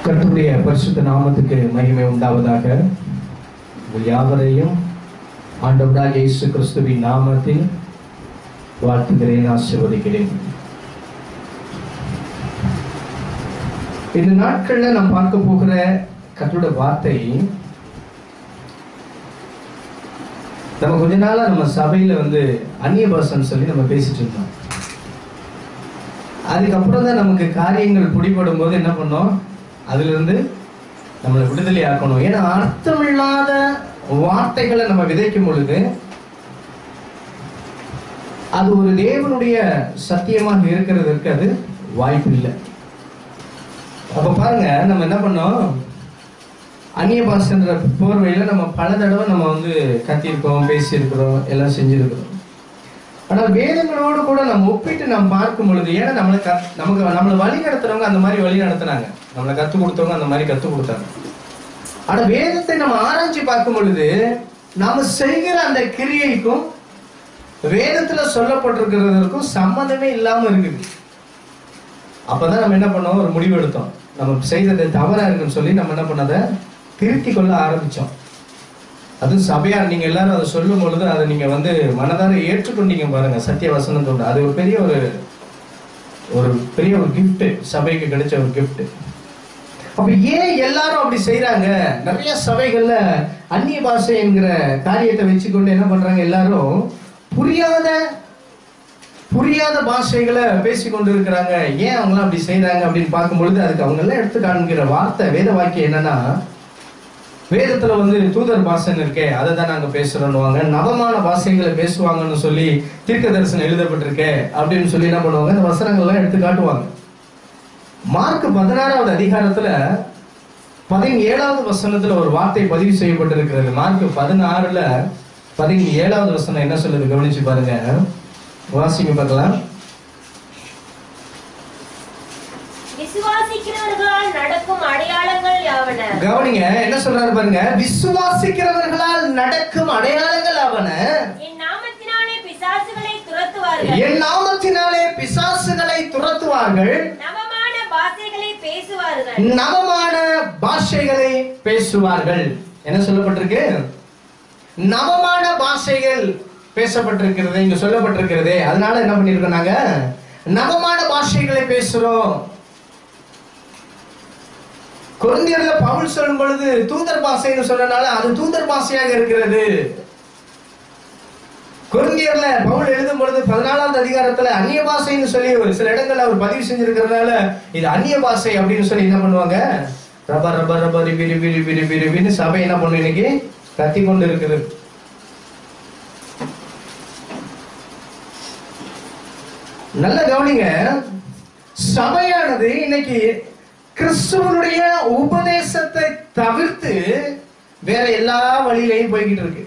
கர்த்தருடைய பரிசுத்த நாமத்துக்கு மகிமை உண்டாவதாக உங்கள் யாவரையும் ஆண்டவராக இயேசு கிறிஸ்துவின் நாமத்தில் வாழ்த்துகிறேன் ஆசீர்வதிக்கிறேன் இந்த நாட்கள்ல நாம் பார்க்க போகிற கர்த்தருடைய வார்த்தை நம்ம கொஞ்ச நாளா நம்ம சபையில வந்து அந்நிய பாஷன்னு சொல்லி நம்ம பேசிட்டு இருந்தோம் அதுக்கப்புறம் தான் நமக்கு காரியங்கள் பிடிபடும் போது என்ன பண்ணோம் அதுல இருந்து நம்மளை விடுதலை ஆக்கணும் ஏன்னா அர்த்தமில்லாத வார்த்தைகளை நம்ம விதைக்கும் பொழுது அது ஒரு தேவனுடைய சத்தியமாக இருக்கிறதுக்கு அது வாய்ப்பு இல்லை அப்ப பாருங்க நம்ம என்ன பண்ணோம் அந்நிய பாஷன்ற போர்வையில நம்ம பல தடவை நம்ம வந்து கத்தியிருக்கோம் பேசியிருக்கிறோம் எல்லாம் செஞ்சிருக்கிறோம் ஆனால் வேதங்களோடு கூட நம்ம ஒப்பிட்டு நாம் பார்க்கும் பொழுது ஏன்னா நம்மளை க நமக்கு நம்மளை வழி நடத்துறவங்க அந்த மாதிரி வழி நடத்துனாங்க நம்மளை கற்றுக் கொடுத்தவங்க அந்த மாதிரி கற்றுக் கொடுத்தாங்க ஆனா வேதத்தை நம்ம ஆராய்ச்சி பார்க்கும் பொழுது நாம செய்கிற அந்த கிரியைக்கும் வேதத்துல சொல்லப்பட்டிருக்கிறதுக்கும் சம்மந்தமே இல்லாம இருக்குது அப்பதான் நம்ம என்ன பண்ணோம் ஒரு முடிவு எடுத்தோம் நம்ம செய்தது தவறா இருக்குன்னு சொல்லி நம்ம என்ன பண்ணதை திருத்தி கொள்ள ஆரம்பிச்சோம் அதுவும் சபையார் நீங்க எல்லாரும் அதை சொல்லும் பொழுது அதை நீங்க வந்து மனதார ஏற்றுக்கொண்டீங்க பாருங்க சத்திய வசனத்தோட அது ஒரு பெரிய ஒரு ஒரு பெரிய ஒரு gift சபைக்கு கிடைச்ச ஒரு gift அப்ப ஏன் எல்லாரும் அப்படி செய்றாங்க நிறைய சபைகள்ல அந்நிய பாஷை என்கிற காரியத்தை வச்சுக்கொண்டு என்ன பண்றாங்க எல்லாரும் புரியாத புரியாத பாஷைகளை பேசி கொண்டு இருக்கிறாங்க ஏன் அவங்களாம் அப்படி செய்றாங்க அப்படின்னு பார்க்கும் பொழுது அதுக்கு அவங்க எல்லாம் எடுத்து காண்கிற வார்த்தை வேத வாக்கியம் என்னன்னா வேதத்துல வந்து தூதர் பாஷைன்னு இருக்கே அதை தான் நாங்க பேசுறோம்னுவாங்க நவமான பாஷைகளை பேசுவாங்கன்னு சொல்லி தீர்க்க தரிசனம் எழுதப்பட்டிருக்கே அப்படின்னு சொல்லி என்ன பண்ணுவாங்க இந்த வசனங்கள்லாம் எடுத்து காட்டுவாங்க மார்க் பதினாறாவது அதிகாரத்துல பதினேழாவது வசனத்துல ஒரு வார்த்தை பதிவு செய்யப்பட்டிருக்கிறது மார்க் பதினாறுல பதினேழாவது வசனம் என்ன சொல்லுது கவனிச்சு பாருங்க வாசிங்க பார்க்கலாம் விசுவாசிக்கிறவர்களால் நடக்கும் அடையாளங்கள் யாவன கவனிங்க என்ன சொல்றாரு பாருங்க விசுவாசிக்கிறவர்களால் நடக்கும் அடையாளங்கள் அவன என் நாமத்தினாலே பிசாசுகளை துரத்துவார்கள் என் நாமத்தினாலே பிசாசுகளை துரத்துவார்கள் நவமான பாஷைகளை பேசுவார்கள் நவமான பாஷைகளை பேசுவார்கள் என்ன சொல்லப்பட்டிருக்கு நவமான பாஷைகள் பேசப்பட்டிருக்கிறது இங்க சொல்லப்பட்டிருக்கிறது அதனால என்ன பண்ணிருக்கோம் நாங்க நவமான பாஷைகளை பேசுறோம் குழந்தையர்ல பவுல் சொல்லும் பொழுது தூதர் பாஷைன்னு சொன்னனால அது தூதர் பாஷையாக இருக்கிறது குருந்தியர்ல பவுல் எழுதும் பொழுது பதினாலாவது அதிகாரத்துல அந்நிய பாஷைன்னு சொல்லி ஒரு சில இடங்கள்ல அவர் பதிவு செஞ்சிருக்கிறதுனால இது அந்நிய பாஷை அப்படின்னு சொல்லி என்ன பண்ணுவாங்க ரப ரப ரப ரிபி ரிபி ரிபி ரிபி ரிபின்னு சபை என்ன பண்ணும் இன்னைக்கு கத்தி கொண்டு இருக்குது நல்ல கவனிங்க சபையானது இன்னைக்கு கிறிஸ்துவனுடைய உபதேசத்தை தவிர்த்து வேற எல்லா வழியிலையும் போய்கிட்டு இருக்கு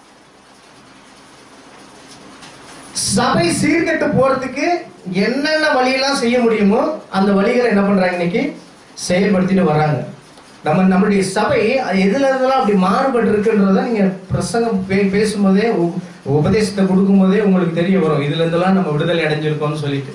சபை சீர்கெட்டு போறதுக்கு என்னென்ன வழியெல்லாம் செய்ய முடியுமோ அந்த வழிகளை என்ன பண்றாங்க இன்னைக்கு செயல்படுத்திட்டு வராங்க நம்ம நம்மளுடைய சபை அது எதுல இருந்தெல்லாம் அப்படி மாறுபட்டு இருக்குன்றத நீங்க பிரசங்கம் பே- பேசும்போதே உ- உபதேசத்தை கொடுக்கும்போதே உங்களுக்கு தெரிய வரும் இதுல இருந்தெல்லாம் நம்ம விடுதலை அடைஞ்சிருக்கோம்னு சொல்லிட்டு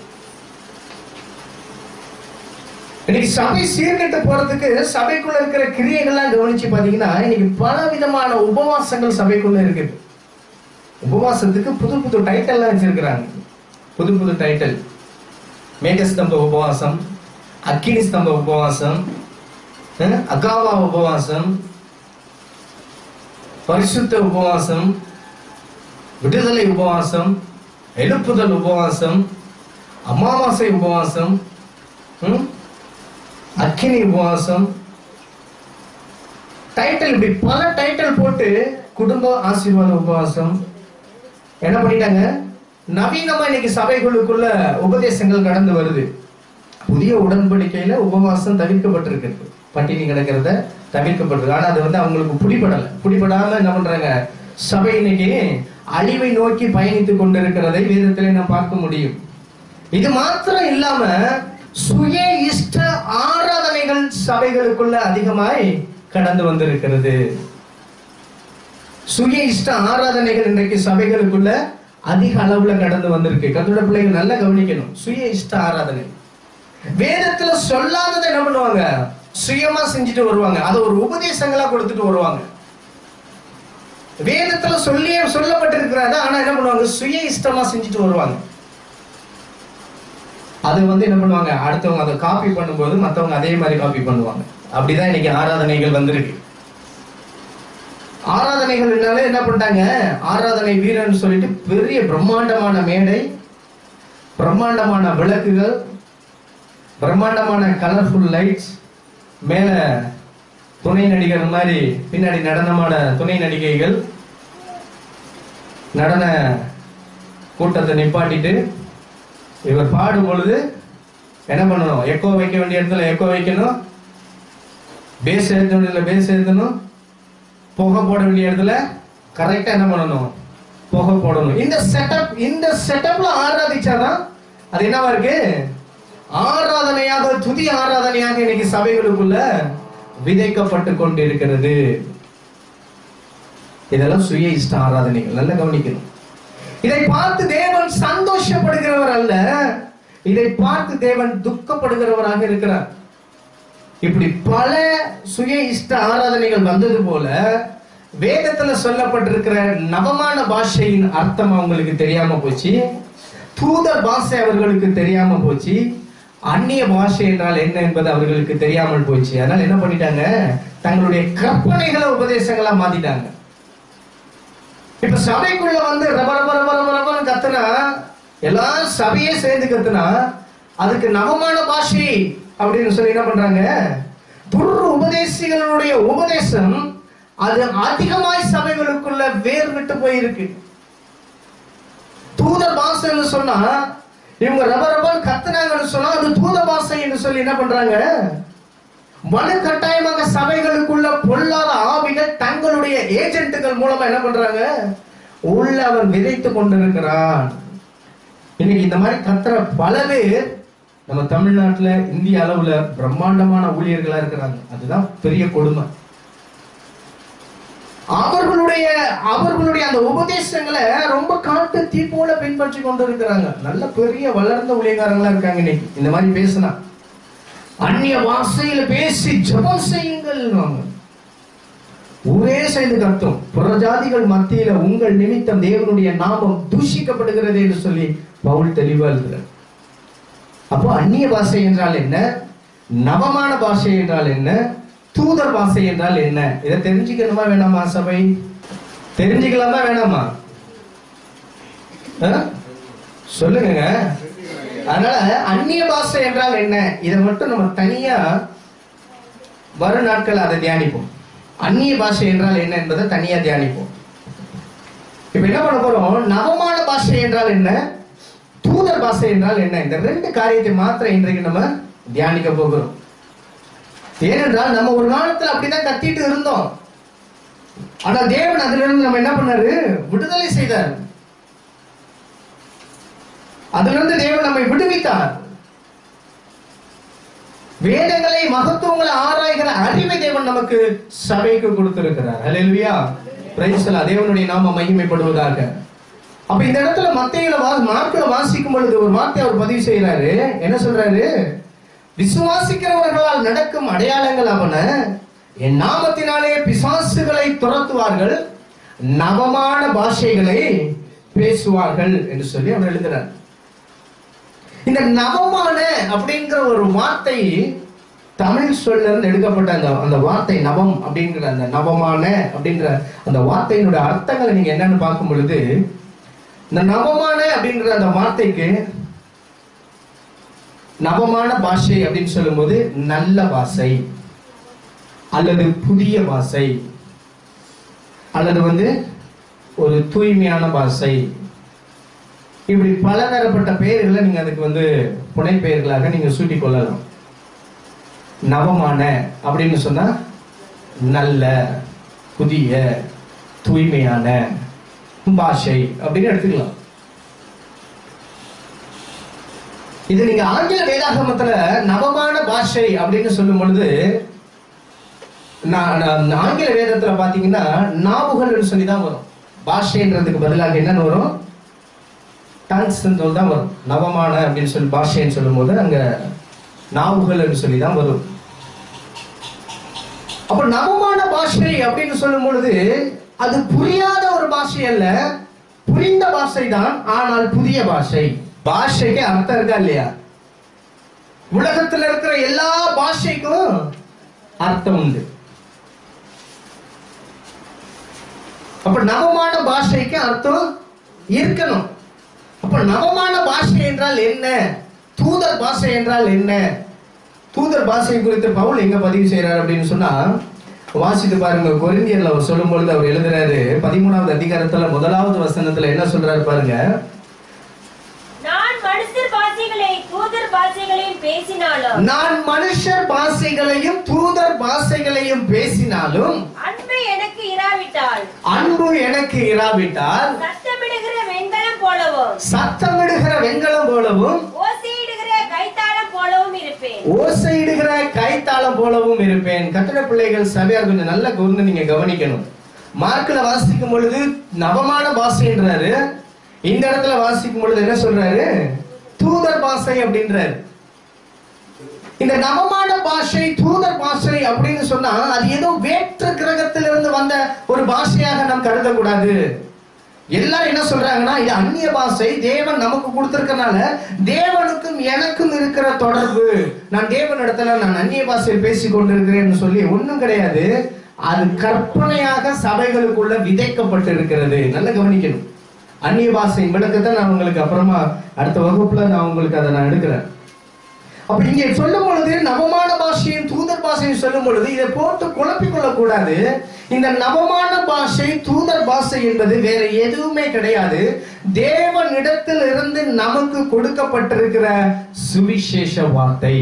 இன்னைக்கு சபை சீர்கெட்டு போறதுக்கு சபைக்குள்ள இருக்கிற கிரியைகள்லாம் கவனிச்சு பாத்தீங்கன்னா இன்னைக்கு பல விதமான உபவாசங்கள் சபைக்குள்ள இருக்குது உபவாசத்துக்கு புது புது டைட்டில்லாம் வச்சிருக்கிறாங்க புது புது டைட்டில் மேகஸ்தம்ப உபவாசம் அக்கினி ஸ்தம்ப உபவாசம் அஹ், அகாவா உபவாசம் பரிசுத்த உபவாசம் விடுதலை உபவாசம் எழுப்புதல் உபவாசம் அமாவாசை உபவாசம் ம், அக்கினி உபவாசம் டைட்டில் இப்படி பல டைட்டில் போட்டு குடும்ப ஆசீர்வாத உபவாசம் என்ன பண்ணிட்டாங்க நவீனமா இன்னைக்கு சபைகளுக்குள்ள உபதேசங்கள் கடந்து வருது புதிய உடன்படிக்கையில உபவாசம் தவிர்க்கப்பட்டிருக்கு பட்டினி கிடக்கிறத தவிர்க்கப்பட்டிருக்கு ஆனா அது வந்து அவங்களுக்கு பிடிபடல பிடிபடாம என்ன பண்றாங்க சபை இன்னைக்கு அழிவை நோக்கி பயணித்துக் கொண்டிருக்கிறதை வேதத்திலே நாம் பார்க்க முடியும் இது மாத்திரம் இல்லாம சுய இஷ்ட ஆராதனைகள் சபைகளுக்குள்ள அதிகமாய் கடந்து வந்திருக்கிறது சுய இஷ்ட ஆராதனைகள் இன்றைக்கு சபைகளுக்குள்ள அதிக அளவுல கடந்து வந்திருக்கு கத்தோட பிள்ளைகள் நல்லா கவனிக்கணும் சுய இஷ்ட ஆராதனை வேதத்துல சொல்லாததை என்ன பண்ணுவாங்க சுயமா செஞ்சுட்டு வருவாங்க அதை ஒரு உபதேசங்களா கொடுத்துட்டு வருவாங்க வேதத்துல சொல்லி சொல்லப்பட்டிருக்கிறாரு ஆனா என்ன பண்ணுவாங்க சுய இஷ்டமா செஞ்சுட்டு வருவாங்க அது வந்து என்ன பண்ணுவாங்க அடுத்தவங்க அதை காப்பி பண்ணும்போது மத்தவங்க அதே மாதிரி காப்பி பண்ணுவாங்க அப்படிதான் இன்னைக்கு ஆராதனைகள் வந்திருக்கு ஆராதனைகள்னால என்ன பண்ணிட்டாங்க ஆராதனை வீரன் சொல்லிட்டு பெரிய பிரம்மாண்டமான மேடை பிரம்மாண்டமான விளக்குகள் பிரம்மாண்டமான கலர்ஃபுல் லைட்ஸ் மேல துணை நடிகர் மாதிரி பின்னாடி நடனமான துணை நடிகைகள் நடன கூட்டத்தை நிப்பாட்டிட்டு இவர் பாடும் பொழுது என்ன பண்ணணும் எக்கோ வைக்க வேண்டிய இடத்துல எக்கோ வைக்கணும் பேஸ் ஏற்ற வேண்டிய இடத்துல பேஸ் ஏற்றணும் புகை போட வேண்டிய இடத்துல கரெக்டா என்ன பண்ணணும் புகை போடணும் இந்த செட்டப் இந்த செட்டப்ல ஆராதிச்சாதான் அது என்னவா இருக்கு ஆராதனையாக துதி ஆராதனையாக இன்னைக்கு சபைகளுக்குள்ள விதைக்கப்பட்டு கொண்டிருக்கிறது இதெல்லாம் சுய இஷ்ட ஆராதனைகள் நல்லா கவனிக்கணும் இதை பார்த்து தேவன் சந்தோஷப்படுகிறவர் அல்ல இதை பார்த்து தேவன் துக்கப்படுகிறவராக இருக்கிறார் இப்படி பல சுய இஷ்ட ஆராதனைகள் வந்தது போல வேதத்துல சொல்லப்பட்டிருக்கிற நவமான பாஷையின் அர்த்தம் அவங்களுக்கு தெரியாம போச்சு தூத பாஷை அவர்களுக்கு தெரியாம போச்சு அந்நிய பாஷை என்றால் என்ன என்பது அவர்களுக்கு தெரியாமல் போச்சு அதனால என்ன பண்ணிட்டாங்க தங்களுடைய கற்பனைகளை உபதேசங்களா மாத்திட்டாங்க இப்ப சபைக்குள்ள வந்து ரப ரப ரப ரப ரபன்னு கத்துனா எல்லாரும் சபையே சேர்ந்து கத்துனா அதுக்கு நவமான பாஷை அப்படின்னு சொல்லி என்ன பண்றாங்க துர் உபதேசிகளுடைய உபதேசம் அது அதிகமாய் சபைகளுக்குள்ள வேர் விட்டு போயிருக்கு தூத பாஷைன்னு சொன்னா இவங்க ரப ரபன் கத்துனாங்கன்னு சொன்னா அது தூத பாஷை என்று சொல்லி என்ன பண்றாங்க வலு கட்டாயமாக சபைகளுக்குள்ள பொல்லாத ஆவிகள் தங்களுடைய ஏஜென்ட்டுகள் மூலமா என்ன பண்றாங்க உள்ள அவன் விதைத்து கொண்டிருக்கிறான் இன்னைக்கு இந்த மாதிரி கத்துற பல பேர் நம்ம தமிழ்நாட்டுல இந்திய அளவுல பிரம்மாண்டமான ஊழியர்களா இருக்கிறாங்க அதுதான் பெரிய கொடுமை அவர்களுடைய அவர்களுடைய அந்த உபதேசங்களை ரொம்ப காட்டு தீ போல பின்பற்றி கொண்டு இருக்கிறாங்க நல்ல பெரிய வளர்ந்த ஊழியக்காரங்களா இருக்காங்க இன்னைக்கு இந்த மாதிரி பேசினா அந்நிய வாசையில பேசி ஜெபம் செய்யுங்கள் ஊரே சேர்ந்து கத்தும் புறஜாதிகள் மத்தியில உங்கள் நிமித்தம் தேவனுடைய நாமம் தூஷிக்கப்படுகிறது என்று சொல்லி பவுல் தெளிவா எழுதுகிறார் அப்போ அந்நிய பாஷை என்றால் என்ன நவமான பாஷை என்றால் என்ன தூதர் பாஷை என்றால் என்ன இதை தெரிஞ்சுக்கணுமா வேணாமா சபை தெரிஞ்சுக்கலாமா வேணாமா ஆ? சொல்லுங்க அதனால அந்நிய பாஷை என்றால் என்ன இதை மட்டும் நம்ம தனியா வரும் நாட்கள் அதை தியானிப்போம் அந்நிய பாஷை என்றால் என்ன என்பதை தனியா தியானிப்போம் இப்ப என்ன பண்ண போறோம் நவமான பாஷை என்றால் என்ன தூதர் பாஷை என்றால் என்ன இந்த ரெண்டு காரியத்தை மாத்திரம் இன்றைக்கு நம்ம தியானிக்க போகிறோம் ஏனென்றால் நம்ம ஒரு காலத்துல அப்படிதான் கத்திட்டு இருந்தோம் ஆனா தேவன் அதுல இருந்து நம்ம என்ன பண்ணாரு விடுதலை செய்தார் அதிலிருந்து தேவன் நம்மை விடுவித்தார் வேதங்களை மகத்துவங்களை ஆராய்கிற அறிவை தேவன் நமக்கு சபைக்கு கொடுத்திருக்கிறார் ஹalleluya பிரைஸ் தேவனுடைய நாம மகிமைப்படுவதாக அப்ப இந்த இடத்துல மத்தையில வா மார்க்கில் வாசிக்கும் பொழுது ஒரு வார்த்தை அவர் பதிவு செய்யறாரு என்ன சொல்றாரு விசுவாசிக்கிறவர்களால் நடக்கும் அடையாளங்கள் அவன என் நாமத்தினாலே பிசாசுகளை துரத்துவார்கள் நவமான பாஷைகளை பேசுவார்கள் என்று சொல்லி அவர் எழுதுறார் இந்த நவமான அப்படிங்கிற ஒரு வார்த்தை தமிழ் சொல்ல இருந்து எடுக்கப்பட்ட அந்த அந்த வார்த்தை நவம் அப்படிங்கிற அந்த நவமான அப்படிங்கிற அந்த வார்த்தையினுடைய அர்த்தங்களை நீங்க என்னன்னு பார்க்கும் பொழுது இந்த நவமான அப்படிங்கிற அந்த வார்த்தைக்கு நவமான பாஷை அப்படின்னு சொல்லும்போது நல்ல பாஷை அல்லது புதிய பாஷை அல்லது வந்து ஒரு தூய்மையான பாஷை இப்படி பலதரப்பட்ட பெயர்களை நீங்க அதுக்கு வந்து புனை பெயர்களாக நீங்க சூட்டிக் கொள்ளலாம் நவமான அப்படின்னு சொன்னா நல்ல புதிய தூய்மையான பாஷை அப்படின்னு எடுத்துக்கலாம் இது நீங்க ஆங்கில வேதாகமத்துல நவமான பாஷை அப்படின்னு சொல்லும் பொழுது நான் நான் ஆங்கில வேதத்துல பாத்தீங்கன்னா நாவுகள் சொல்லி தான் வரும் பாஷைன்றதுக்கு பதிலாக என்னன்னு வரும் டங்ஸ் தான் வரும் நவமான அப்படின்னு சொல்லி பாஷைன்னு சொல்லும்போது அங்க நாவுகள் சொல்லி தான் வரும் அப்ப நவமான பாஷை அப்படின்னு சொல்லும் பொழுது அது புரியாத ஒரு பாஷை அல்ல புரிந்த பாஷை தான் ஆனால் புதிய பாஷை பாஷைக்கு அர்த்தம் இருக்கா இல்லையா உலகத்துல இருக்கிற எல்லா பாஷைக்கும் அர்த்தம் உண்டு அப்ப நவமான பாஷைக்கு அர்த்தம் இருக்கணும் அப்ப நவமான பாஷை என்றால் என்ன தூதர் பாஷை என்றால் என்ன தூதர் பாஷை குறித்து பவுல் எங்க பதிவு செய்யறாரு அப்படின்னு சொன்னா வாசித்து பாருங்க கொரிந்தியர்ல அவர் சொல்லும் பொழுது அவர் எழுதுறாரு பதிமூணாவது அதிகாரத்துல முதலாவது வசனத்துல என்ன சொல்றாரு பாருங்க நான் மனுஷர் பாஷைகளை தூதர் பாஷைகளையும் பேசினாலும் நான் மனுஷர் பாஷைகளையும் தூதர் பாஷைகளையும் பேசினாலும் அன்பு எனக்கு இராவிட்டால் அன்பு எனக்கு இராவிட்டால் சத்தமிடுகிற வெண்கலம் போலவும் சத்தமிடுகிற வெண்கலம் போலவும் ஓசையிடுகிற கைத்தாளம் போலவும் இருப்பேன் ஓசையிடுகிற கைத்தாளம் போலவும் இருப்பேன் கட்டட பிள்ளைகள் சபையார் கொஞ்சம் நல்லா கூர்ந்து நீங்க கவனிக்கணும் மார்க்ல வாசிக்கும் பொழுது நவமான பாஷைன்றாரு இந்த இடத்துல வாசிக்கும் பொழுது என்ன சொல்றாரு தூதர் பாஷை அப்படின்றாரு இந்த நவமான பாஷை தூதர் பாஷை அப்படின்னு சொன்னா அது ஏதோ வேற்று கிரகத்திலிருந்து வந்த ஒரு பாஷையாக நாம் கருதக்கூடாது எல்லாரும் என்ன சொல்றாங்கன்னா இது அந்நிய பாஷை தேவன் நமக்கு கொடுத்திருக்கனால தேவனுக்கும் எனக்கும் இருக்கிற தொடர்பு நான் தேவன் இடத்துல நான் அந்நிய பாஷையில் பேசி கொண்டிருக்கிறேன்னு சொல்லி ஒண்ணும் கிடையாது அது கற்பனையாக சபைகளுக்குள்ள விதைக்கப்பட்டு இருக்கிறது நல்லா கவனிக்கணும் அந்நிய பாஷை விளக்கத்தை நான் உங்களுக்கு அப்புறமா அடுத்த வகுப்புல நான் உங்களுக்கு அதை நான் எடுக்கிறேன் அப்ப இங்கே சொல்லும் பொழுது நவமான பாஷையும் தூதர் பாஷையும் சொல்லும் பொழுது இதை போட்டு குழப்பிக் கொள்ளக்கூடாது இந்த நவமான பாஷை தூதர் பாஷை என்பது வேற எதுவுமே கிடையாது தேவனிடத்தில் இருந்து நமக்கு கொடுக்கப்பட்டிருக்கிற சுவிசேஷ வார்த்தை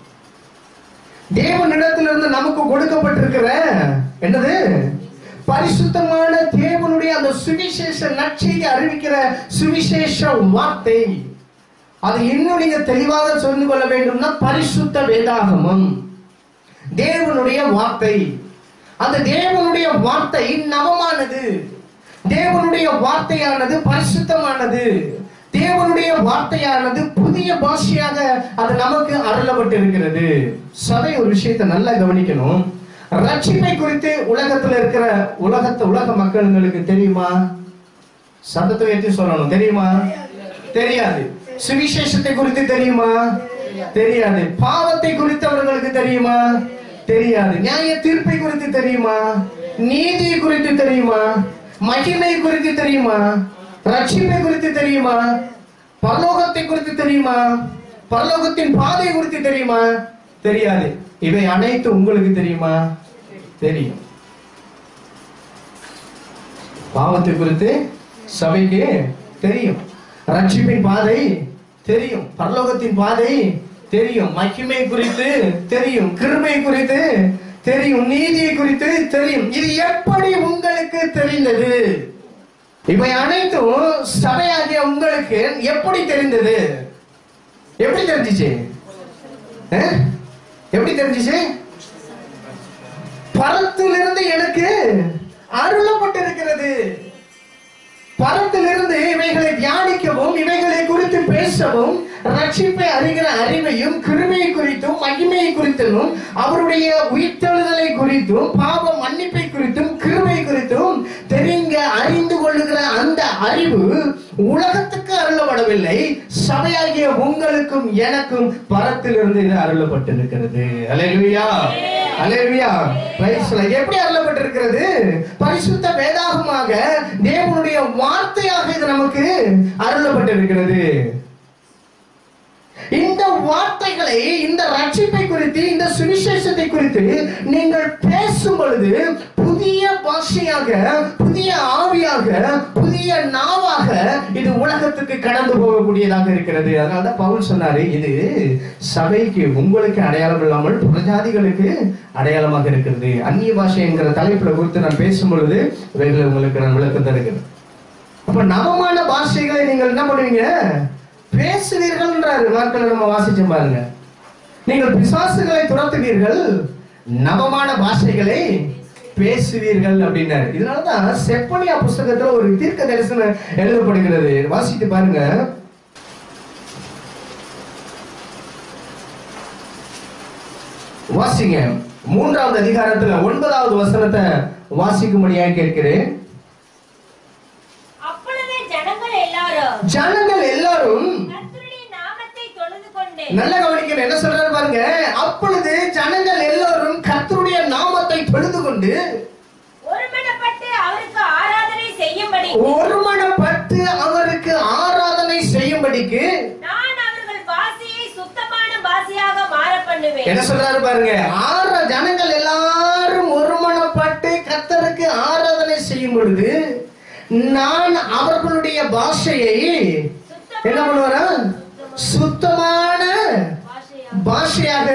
தேவனிடத்திலிருந்து நமக்கு கொடுக்கப்பட்டிருக்கிற என்னது பரிசுத்தமான தேவனுடைய அந்த சுவிசேஷ நற்செய்தி அறிவிக்கிற சுவிசேஷ வார்த்தை அது இன்னும் நீங்க தெளிவாக சொல்லிக் கொள்ள வேண்டும்னா பரிசுத்த வேதாகமம் தேவனுடைய வார்த்தை அந்த தேவனுடைய வார்த்தை நவமானது தேவனுடைய வார்த்தையானது பரிசுத்தமானது தேவனுடைய வார்த்தையானது புதிய பாஷையாக அது நமக்கு அருளப்பட்டு இருக்கிறது சபை ஒரு விஷயத்தை நல்லா கவனிக்கணும் ரட்சிப்பை குறித்து உலகத்துல இருக்கிற உலகத்து உலக மக்களுங்களுக்கு தெரியுமா சத்தத்தை உயர்த்தி சொல்லணும் தெரியுமா தெரியாது சுவிசேஷத்தை குறித்து தெரியுமா தெரியாது பாவத்தை குறித்து அவர்களுக்கு தெரியுமா தெரியாது நியாய தீர்ப்பை குறித்து தெரியுமா நீதி குறித்து தெரியுமா மகிமை குறித்து தெரியுமா ரட்சிப்பை குறித்து தெரியுமா பரலோகத்தை குறித்து தெரியுமா பரலோகத்தின் பாதை குறித்து தெரியுமா தெரியாது இவை அனைத்து உங்களுக்கு தெரியுமா தெரியும் பாவத்தை குறித்து சபைக்கு தெரியும் ரட்சிப்பின் பாதை தெரியும் பரலோகத்தின் பாதை தெரியும் மகிமை குறித்து தெரியும் கிருமை குறித்து தெரியும் நீதியை குறித்து தெரியும் இது எப்படி உங்களுக்கு தெரிந்தது இவை அனைத்தும் சபையாகிய உங்களுக்கு எப்படி தெரிந்தது எப்படி தெரிஞ்சிச்சு அஹ்? எப்படி தெரிஞ்சிச்சு பரத்திலிருந்து எனக்கு அருளப்பட்டிருக்கிறது பரத்திலிருந்து இவைகளை தியானிக்கவும் இவைகளை குறித்து பேசவும் ரட்சிப்பை அறிகிற அறிவையும் கிருமையை குறித்தும் மகிமையை குறித்தும் அவருடைய உயிர்த்தெழுதலை குறித்தும் பாவ மன்னிப்பை குறித்தும் கிருமை குறித்தும் தெரிங்க அறிந்து கொள்ளுகிற அந்த அறிவு உலகத்துக்கு அருளப்படவில்லை சபையாகிய உங்களுக்கும் எனக்கும் பரத்திலிருந்து இது அருளப்பட்டிருக்கிறது அலையா அலேலுயா எப்படி அருளப்பட்டிருக்கிறது பரிசுத்த வேதாகமாக தேவனுடைய வார்த்தையாக இது நமக்கு அருளப்பட்டிருக்கிறது இந்த வார்த்தைகளை இந்த ரட்சிப்பை குறித்து இந்த சுவிசேஷத்தை குறித்து நீங்கள் பேசும் பொழுது புதிய பாஷையாக புதிய ஆவியாக புதிய நாவாக இது உலகத்துக்கு கடந்து போகக்கூடியதாக இருக்கிறது அதனால பவுல் சொன்னாரு இது சபைக்கு உங்களுக்கு அடையாளம் இல்லாமல் புறஜாதிகளுக்கு அடையாளமாக இருக்கிறது அந்நிய பாஷை என்கிற தலைப்புல குறித்து நான் பேசும் பொழுது இவைகளை உங்களுக்கு நான் விளக்கம் தருகிறேன் அப்ப நவமான பாஷைகளை நீங்கள் என்ன பண்ணுவீங்க பேசுவீர்கள்ன்றாரு நாட்களை நம்ம வாசிச்சோம் பாருங்க நீங்கள் பிசாசுகளை துரத்துவீர்கள் நவமான பாஷைகளை பேசுவீர்கள் அப்படின்னாரு இதனாலதான் செப்பனியா புஸ்தகத்துல ஒரு தீர்க்க தரிசனம் எழுதப்படுகிறது வாசித்து பாருங்க வாசிங்க மூன்றாவது அதிகாரத்துல ஒன்பதாவது வசனத்தை வாசிக்கும்படியாக கேட்கிறேன் அப்பொழுது ஜனங்கள் எல்லாரும் ஜனங்கள் எல்லாரும் கர்த்தருடைய நாமத்தை தொழுது கொண்டு நல்ல கவனிக்கணும் என்ன சொல்றாரு பாருங்க அப்பொழுது ஜனங்கள் எல்லாரும் கர்த்தருடைய நாமத்தை தொழுது கொண்டு ஒருமனப்பட்டு அவருக்கு ஆராதனை செய்யும்படி ஒருமனப்பட்டு அவருக்கு ஆராதனை செய்யும்படிக்கு நான் அவர்கள் பாஷையை சுத்தமான பாஷையாக மாற பண்ணுவேன் என்ன சொல்றாரு பாருங்க ஆற ஜனங்கள் எல்லாரும் ஒருமனப்பட்டு கர்த்தருக்கு ஆராதனை செய்யும் பொழுது நான் அவர்களுடைய பாஷையை என்ன பண்ணுவாரா சுத்தமான பாஷையாக பாஷையாக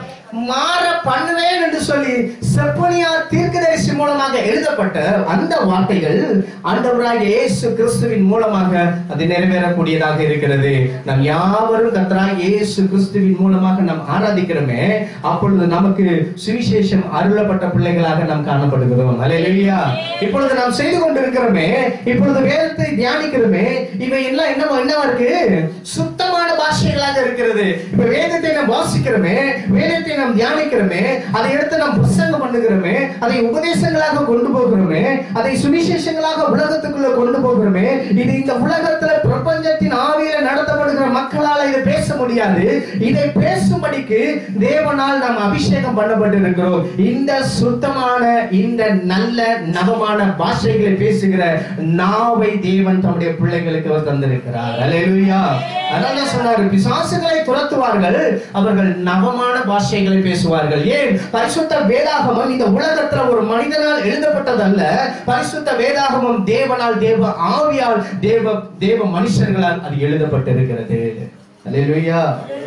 மாற பண்ணுவேன் என்று சொல்லி செப்பனியா தீர்க்கதரிசி மூலமாக எழுதப்பட்ட அந்த வார்த்தைகள் ஆண்டவராகிய இயேசு கிறிஸ்துவின் மூலமாக அது நிறைவேறக்கூடியதாக இருக்கிறது நாம் யாவரும் கர்த்தராகிய இயேசு கிறிஸ்துவின் மூலமாக நாம் ஆராதிக்கிறோமே அப்பொழுது நமக்கு சுவிசேஷம் அருளப்பட்ட பிள்ளைகளாக நாம் காணப்படுகிறோம் அல்லேலூயா இப்பொழுது நாம் செய்து கொண்டிருக்கிறோமே இப்பொழுது வேதத்தை தியானிக்கிறோமே இவை எல்லாம் என்ன என்னவா இருக்கு சுத்தமான பாஷைகளாக இருக்கிறது இப்ப வேதத்தை நாம் வாசிக்கிறோமே வேதத்தை நாம் தியானிக்கிறோமே அதை எடுத்து நாம் புஸ்தகம் பண்ணுகிறோமே அதை உபதேசங்களாக கொண்டு போகிறோமே அதை சுவிசேஷங்களாக உலகத்துக்குள்ள கொண்டு போகிறோமே இது இந்த உலகத்துல பிரபஞ்சத்தின் ஆவியில நடத்தப்படுகிற மக்களால இதை பேச முடியாது இதை பேசும்படிக்கு தேவனால் நாம் அபிஷேகம் பண்ணப்பட்டிருக்கிறோம் இந்த சுத்தமான இந்த நல்ல நவமான பாஷைகளை பேசுகிற நாவை தேவன் தம்முடைய பிள்ளைகளுக்கு அவர் தந்திருக்கிறார் அல்லேலூயா அதான் சொன்னாரு பிசாசுகளை துரத்துவார்கள் அவர்கள் நவமான பாஷைகளை பேசுவார்கள் ஏன் பரிசுத்த வேதாகமம் இந்த உலகத்துல ஒரு மனிதனால் எழுதப்பட்டதல்ல பரிசுத்த வேதாகமம் தேவனால் தேவ ஆவியால் தேவ தேவ மனுஷர்களால் அது எழுதப்பட்டிருக்கிறது அல்லேலூயா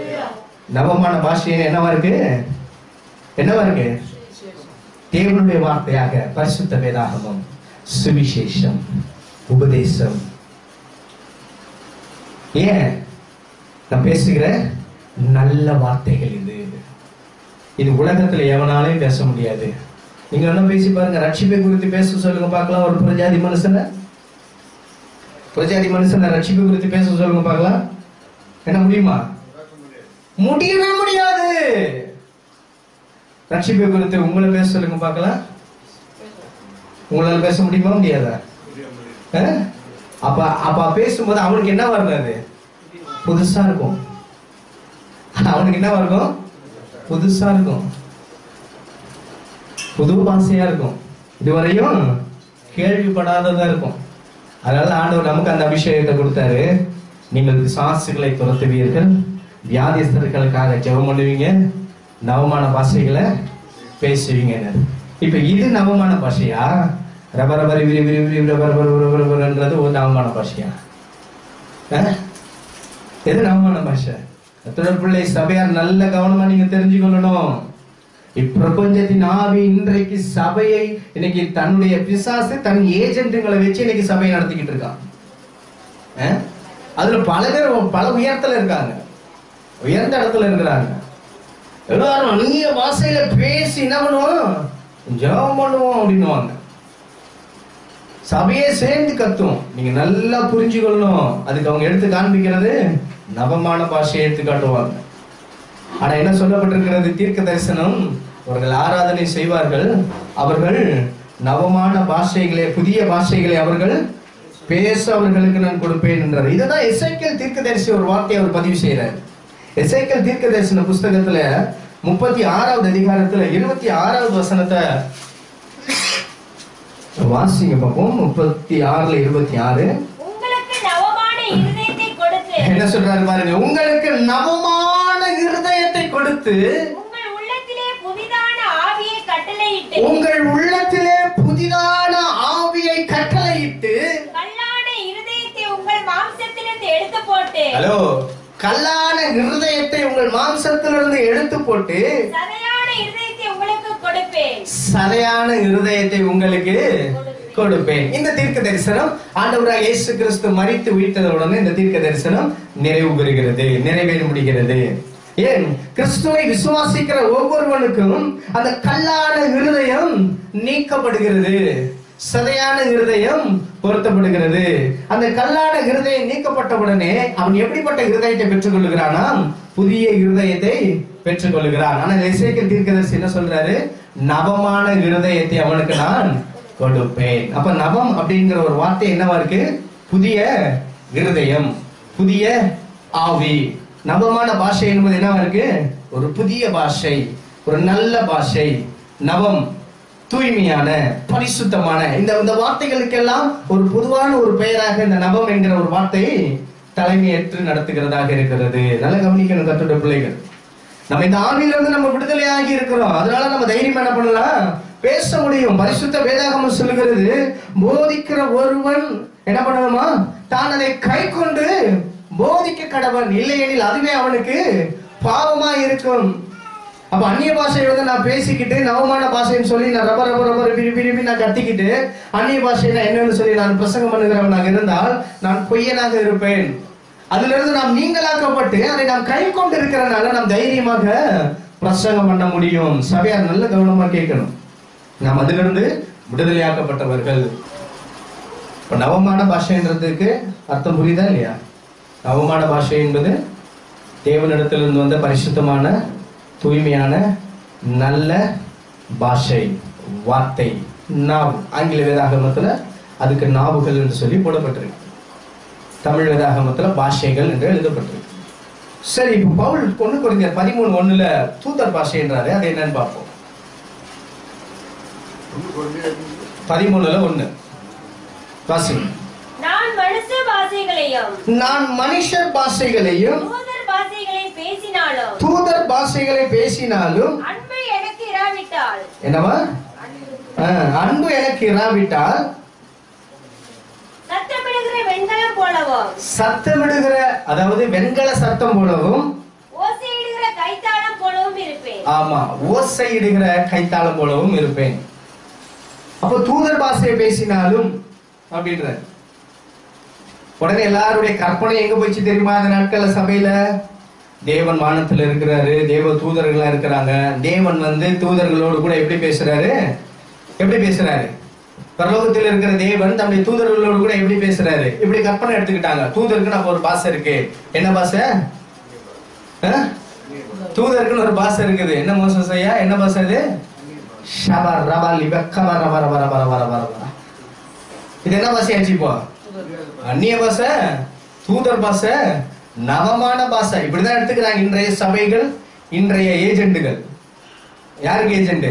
நவமான பாஷை என்னவா இருக்கு என்னவா இருக்கு தேவனுடைய வார்த்தையாக பரிசுத்த வேதாகமம் சுவிசேஷம் உபதேசம் ஏன் நான் பேசுகிற நல்ல வார்த்தைகள் இது இது உலகத்துல எவனாலையும் பேச முடியாது நீங்க என்ன பேசி பாருங்க ரட்சிப்பை குறித்து பேச சொல்லுங்க பார்க்கலாம் ஒரு பிரஜாதி மனுஷனை பிரஜாதி மனுஷனை ரட்சிப்பை குறித்து பேச சொல்லுங்க பார்க்கலாம் என்ன முடியுமா முடியவே முடியாது ரட்சிப்பை குறித்து உங்களை பேச சொல்லுங்க பார்க்கலாம் உங்களால பேச முடியுமா முடியாதா அஹ்? அப்ப அப்ப பேசும்போது அவனுக்கு என்ன வருது புதுசா இருக்கும் அவனுக்கு என்ன இருக்கும் புதுசா இருக்கும் புது பாஷையா இருக்கும் இதுவரையும் கேள்விப்படாததா இருக்கும் அதனால ஆண்டவர் நமக்கு அந்த அபிஷேகத்தை கொடுத்தாரு நீங்கள் சாசுகளை துரத்துவீர்கள் வியாதிஸ்தர்களுக்காக ஜெபம் பண்ணுவீங்க நவமான பாஷைகளை பேசுவீங்கன்னு இப்ப இது நவமான பாஷையா ரப ரபரி விரி விரி விரி ரப ரப ரப ரப ரபன்றது ஒரு நவமான பாஷையா அஹ்? எது நவமான பாஷை கர்த்தருடைய பிள்ளை சபையார் நல்ல கவனமா நீங்க தெரிஞ்சுக்கொள்ளணும் இப்பிரபஞ்சத்தின் ஆவி இன்றைக்கு சபையை இன்னைக்கு தன்னுடைய பிசாசு தன் ஏஜென்ட்டுங்களை வச்சு இன்னைக்கு சபையை நடத்திக்கிட்டு இருக்கான் அஹ்? அதுல பல பேர் பல உயரத்துல இருக்காங்க உயர்ந்த இடத்துல இருக்கிறாங்க எல்லாரும் அந்நிய வாசையில பேசி என்ன பண்ணுவோம் ஜெபம் பண்ணுவோம் அப்படின்னுவாங்க சபையே சேர்ந்து கத்தும் நீங்க நல்லா புரிஞ்சுக்கொள்ளணும் அதுக்கு அவங்க எடுத்து காண்பிக்கிறது நவமான பாஷையை எடுத்து காட்டுவாங்க ஆனா என்ன சொல்லப்பட்டிருக்கிறது தீர்க்க தரிசனம் அவர்கள் ஆராதனை செய்வார்கள் அவர்கள் நவமான பாஷைகளை புதிய பாஷைகளை அவர்கள் பேச அவர்களுக்கு நான் கொடுப்பேன் என்றார் இதுதான் எசைக்கல் தீர்க்கதரிசி ஒரு வார்த்தையை அவர் பதிவு செய்யறார் எசைக்கல் தீர்க்க தரிசன புஸ்தகத்துல முப்பத்தி ஆறாவது அதிகாரத்துல இருபத்தி ஆறாவது வசனத்தை வாசிங்க பார்ப்போம் முப்பத்தி ஆறுல இருபத்தி ஆறு உங்களுக்கு நவமான இருதயத்தை கொடுத்து என்ன சொல்றாரு பாருங்க உங்களுக்கு நவமான இருதயத்தை கொடுத்து உங்கள் உள்ளத்திலே புதிதான ஆவியை கட்டளையிட்டு உங்கள் உள்ளத்திலே புதிதான ஆவியை கட்டளையிட்டு கல்லான இருதயத்தை உங்கள் மாம்சத்திலிருந்து எடுத்து போட்டு ஹலோ கல்லான இருதயத்தை உங்கள் மாம்சத்திலிருந்து எடுத்து போட்டு சதையான இருதயத்தை உங்களுக்கு கொடுப்பேன் சதையான இருதயத்தை உங்களுக்கு கொடுப்பேன் இந்த தீர்க்க தரிசனம் ஆண்டவராக இயேசு கிறிஸ்து மரித்து உயிர்த்ததுடனே இந்த தீர்க்க தரிசனம் நிறைவு பெறுகிறது நிறைவேற முடிகிறது ஏன் கிறிஸ்துவை விசுவாசிக்கிற ஒவ்வொருவனுக்கும் அந்த கல்லான இருதயம் நீக்கப்படுகிறது சதையான இருதயம் பொருத்தப்படுகிறது அந்த கல்லான இருதயம் நீக்கப்பட்ட உடனே அவன் எப்படிப்பட்ட இருதயத்தை பெற்றுக் கொள்கிறானாம் புதிய இருதயத்தை பெற்றுக்கொள்கிறான் ஆனா எசேக்கியல் தீர்க்கதரிசி என்ன சொல்றாரு நவமான இருதயத்தை அவனுக்கு நான் கொடுப்பேன் அப்ப நவம் அப்படிங்கிற ஒரு வார்த்தை என்னவா இருக்கு புதிய இருதயம் புதிய ஆவி நவமான பாஷை என்பது என்னவா இருக்கு ஒரு புதிய பாஷை ஒரு நல்ல பாஷை நவம் தூய்மையான பரிசுத்தமான இந்த இந்த வார்த்தைகளுக்கெல்லாம் ஒரு பொதுவான ஒரு பெயராக இந்த நவம் என்கிற ஒரு வார்த்தை தலைமையேற்று நடத்துகிறதாக இருக்கிறது நல்ல கவனிக்கணும் கத்துடைய பிள்ளைகள் நம்ம இந்த ஆவியிலிருந்து நம்ம விடுதலையாகி இருக்கிறோம் அதனால நம்ம தைரியம் என்ன பண்ணலாம் பேச முடியும் பரிசுத்த வேதாகமம் சொல்லுகிறது போதிக்கிற ஒருவன் என்ன பண்ணணுமா தான் அதை கை கொண்டு போதிக்க கடவன் இல்லையெனில் அதுவே அவனுக்கு பாவமா இருக்கும் அப்ப அந்நிய பாஷையை வந்து நான் பேசிக்கிட்டு நவமான பாஷைன்னு சொல்லி நான் ரப்ப ரப்ப ரப்ப விரும்பி விரும்பி நான் கத்திக்கிட்டு அந்நிய பாஷையை நான் என்னன்னு சொல்லி நான் பிரசங்கம் பண்ணுகிறவனாக இருந்தால் நான் பொய்யனாக இருப்பேன் அதிலிருந்து நாம் நீங்களாக்கப்பட்டு அதை நாம் கை கொண்டு இருக்கிறனால நாம் தைரியமாக பிரசங்கம் பண்ண முடியும் சபையார் நல்ல கவனமா கேட்கணும் நாம் அதிலிருந்து விடுதலையாக்கப்பட்டவர்கள் இப்ப நவமான பாஷைன்றதுக்கு அர்த்தம் புரியுதா இல்லையா நவமான பாஷை என்பது தேவனிடத்திலிருந்து வந்த பரிசுத்தமான தூய்மையான நல்ல பாஷை வார்த்தை நாவு ஆங்கில வேதாகமத்துல அதுக்கு நாவுகள் என்று சொல்லி போடப்பட்டிருக்கு தமிழ் வேதாகமத்துல பாஷைகள் என்று எழுதப்பட்டிருக்கு சரி இப்போ பவுல் பொண்ணு குறைஞ்ச பதிமூணு ஒண்ணுல தூதர் பாஷைன்றாரு அது என்னன்னு பார்ப்போம் பதிமூணுல ஒண்ணு வாசிங்க நான் மனுஷ பாஷைகளையும் நான் மனுஷர் பாஷைகளையும் தூதர் பாஷைகளையும் பேசினாலும் தூதர் பாஷைகளை பேசினாலும் அன்பு எனக்கு இராவிட்டால் என்னவா ஆ, அன்பு எனக்கு இராவிட்டால் சத்தமிடுகிற வெண்கலம் போலவும் சத்தமிடுகிற அதாவது வெண்கல சத்தம் போலவும் ஓசையிடுகிற கைத்தாளம் போலவும் இருப்பேன் ஆமா ஓசையிடுகிற கைத்தாளம் போலவும் இருப்பேன் அப்போ தூதர் பாஷையை பேசினாலும் அப்படின்ற உடனே எல்லாருடைய கற்பனை எங்க போயிச்சு தெரியுமா அந்த நாட்கள்ல சபையில தேவன் வானத்துல இருக்கிறாரு தேவ தூதர்களா இருக்கிறாங்க தேவன் வந்து தூதர்களோடு கூட எப்படி பேசுறாரு எப்படி பேசுறாரு பரலோகத்தில் இருக்கிற தேவன் தம்முடைய தூதர்களோடு கூட எப்படி பேசுறாரு இப்படி கற்பனை எடுத்துக்கிட்டாங்க தூதருக்கு நம்ம ஒரு பாசை இருக்கு என்ன பாசை ஆ? தூதருக்குன்னு ஒரு பாசை இருக்குது என்ன மோசம் செய்யா என்ன பாசை இது ஷபா ரபா லிப கபா ரபா ரபா ரபா ரபா ரபா ரபா இது என்ன பாசை ஆச்சு இப்போ அந்நிய பாசை தூதர் பாசை நவமான பாசை இப்படிதான் எடுத்துக்கிறாங்க இன்றைய சபைகள் இன்றைய ஏஜெண்டுகள் யாருக்கு ஏஜெண்ட்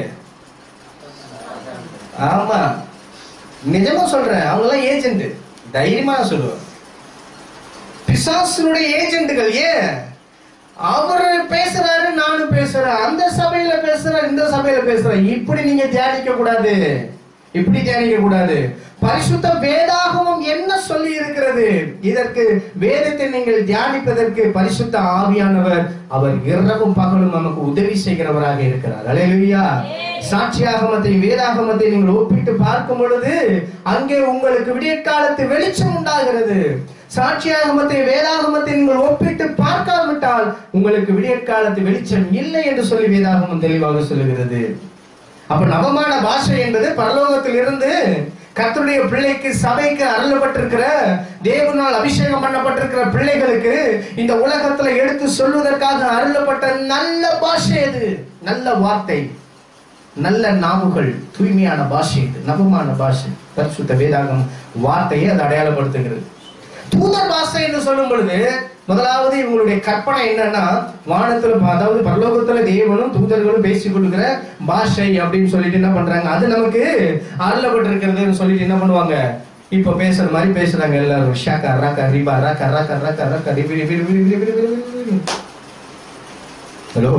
ஆமா நிஜமா சொல்றேன் அவங்க எல்லாம் ஏஜென்ட் தைரியமா நான் சொல்லுவேன் பிசாசுனுடைய ஏஜென்ட்டுகள் ஏன் அவர் பேசுறாரு நானும் பேசுறேன் அந்த சபையில பேசுறேன் இந்த சபையில பேசுறேன் இப்படி நீங்க தியானிக்க கூடாது இப்படி தியானிக்க கூடாது பரிசுத்த வேதாகமம் என்ன சொல்லி இருக்கிறது இதற்கு வேதத்தை நீங்கள் தியானிப்பதற்கு பரிசுத்த ஆவியானவர் அவர் இரவும் பகலும் நமக்கு உதவி செய்கிறவராக இருக்கிறார் அலையா சாட்சியாகமத்தை வேதாகமத்தை நீங்கள் ஒப்பிட்டு பார்க்கும் பொழுது அங்கே உங்களுக்கு விடியற்காலத்து வெளிச்சம் உண்டாகிறது சாட்சியாகமத்தை வேதாகமத்தை நீங்கள் ஒப்பிட்டு பார்க்காவிட்டால் உங்களுக்கு விடியற்காலத்து வெளிச்சம் இல்லை என்று சொல்லி வேதாகமம் தெளிவாக சொல்லுகிறது அப்ப நவமான பாஷை என்பது பரலோகத்தில் இருந்து கர்த்தருடைய பிள்ளைக்கு சபைக்கு அருளப்பட்டிருக்கிற தேவனால் அபிஷேகம் பண்ணப்பட்டிருக்கிற பிள்ளைகளுக்கு இந்த உலகத்துல எடுத்து சொல்வதற்காக அருளப்பட்ட நல்ல பாஷை இது நல்ல வார்த்தை நல்ல நாவுகள் தூய்மையான பாஷை இது நவமான பாஷை பரிசுத்த வேதாகம் வார்த்தையை அது அடையாளப்படுத்துகிறது தூதர் பாஷை என்று சொல்லும் பொழுது முதலாவது இவங்களுடைய கற்பனை என்னன்னா வானத்துல அதாவது பரலோகத்துல தேவனும் தூதர்களும் பேசிக் கொடுக்கிற பாஷை அப்படின்னு சொல்லிட்டு என்ன பண்றாங்க அது நமக்கு அருளப்பட்டிருக்கிறதுன்னு சொல்லிட்டு என்ன பண்ணுவாங்க இப்ப பேசுற மாதிரி பேசுறாங்க எல்லாரும் ஷாக்கா ராக்கா ரிபா ராக்கா ராக்கா ராக்கா ராக்கா ரிபி ரிபி ரிபி ரிபி ரிபி ரிபி ரிபி ஹலோ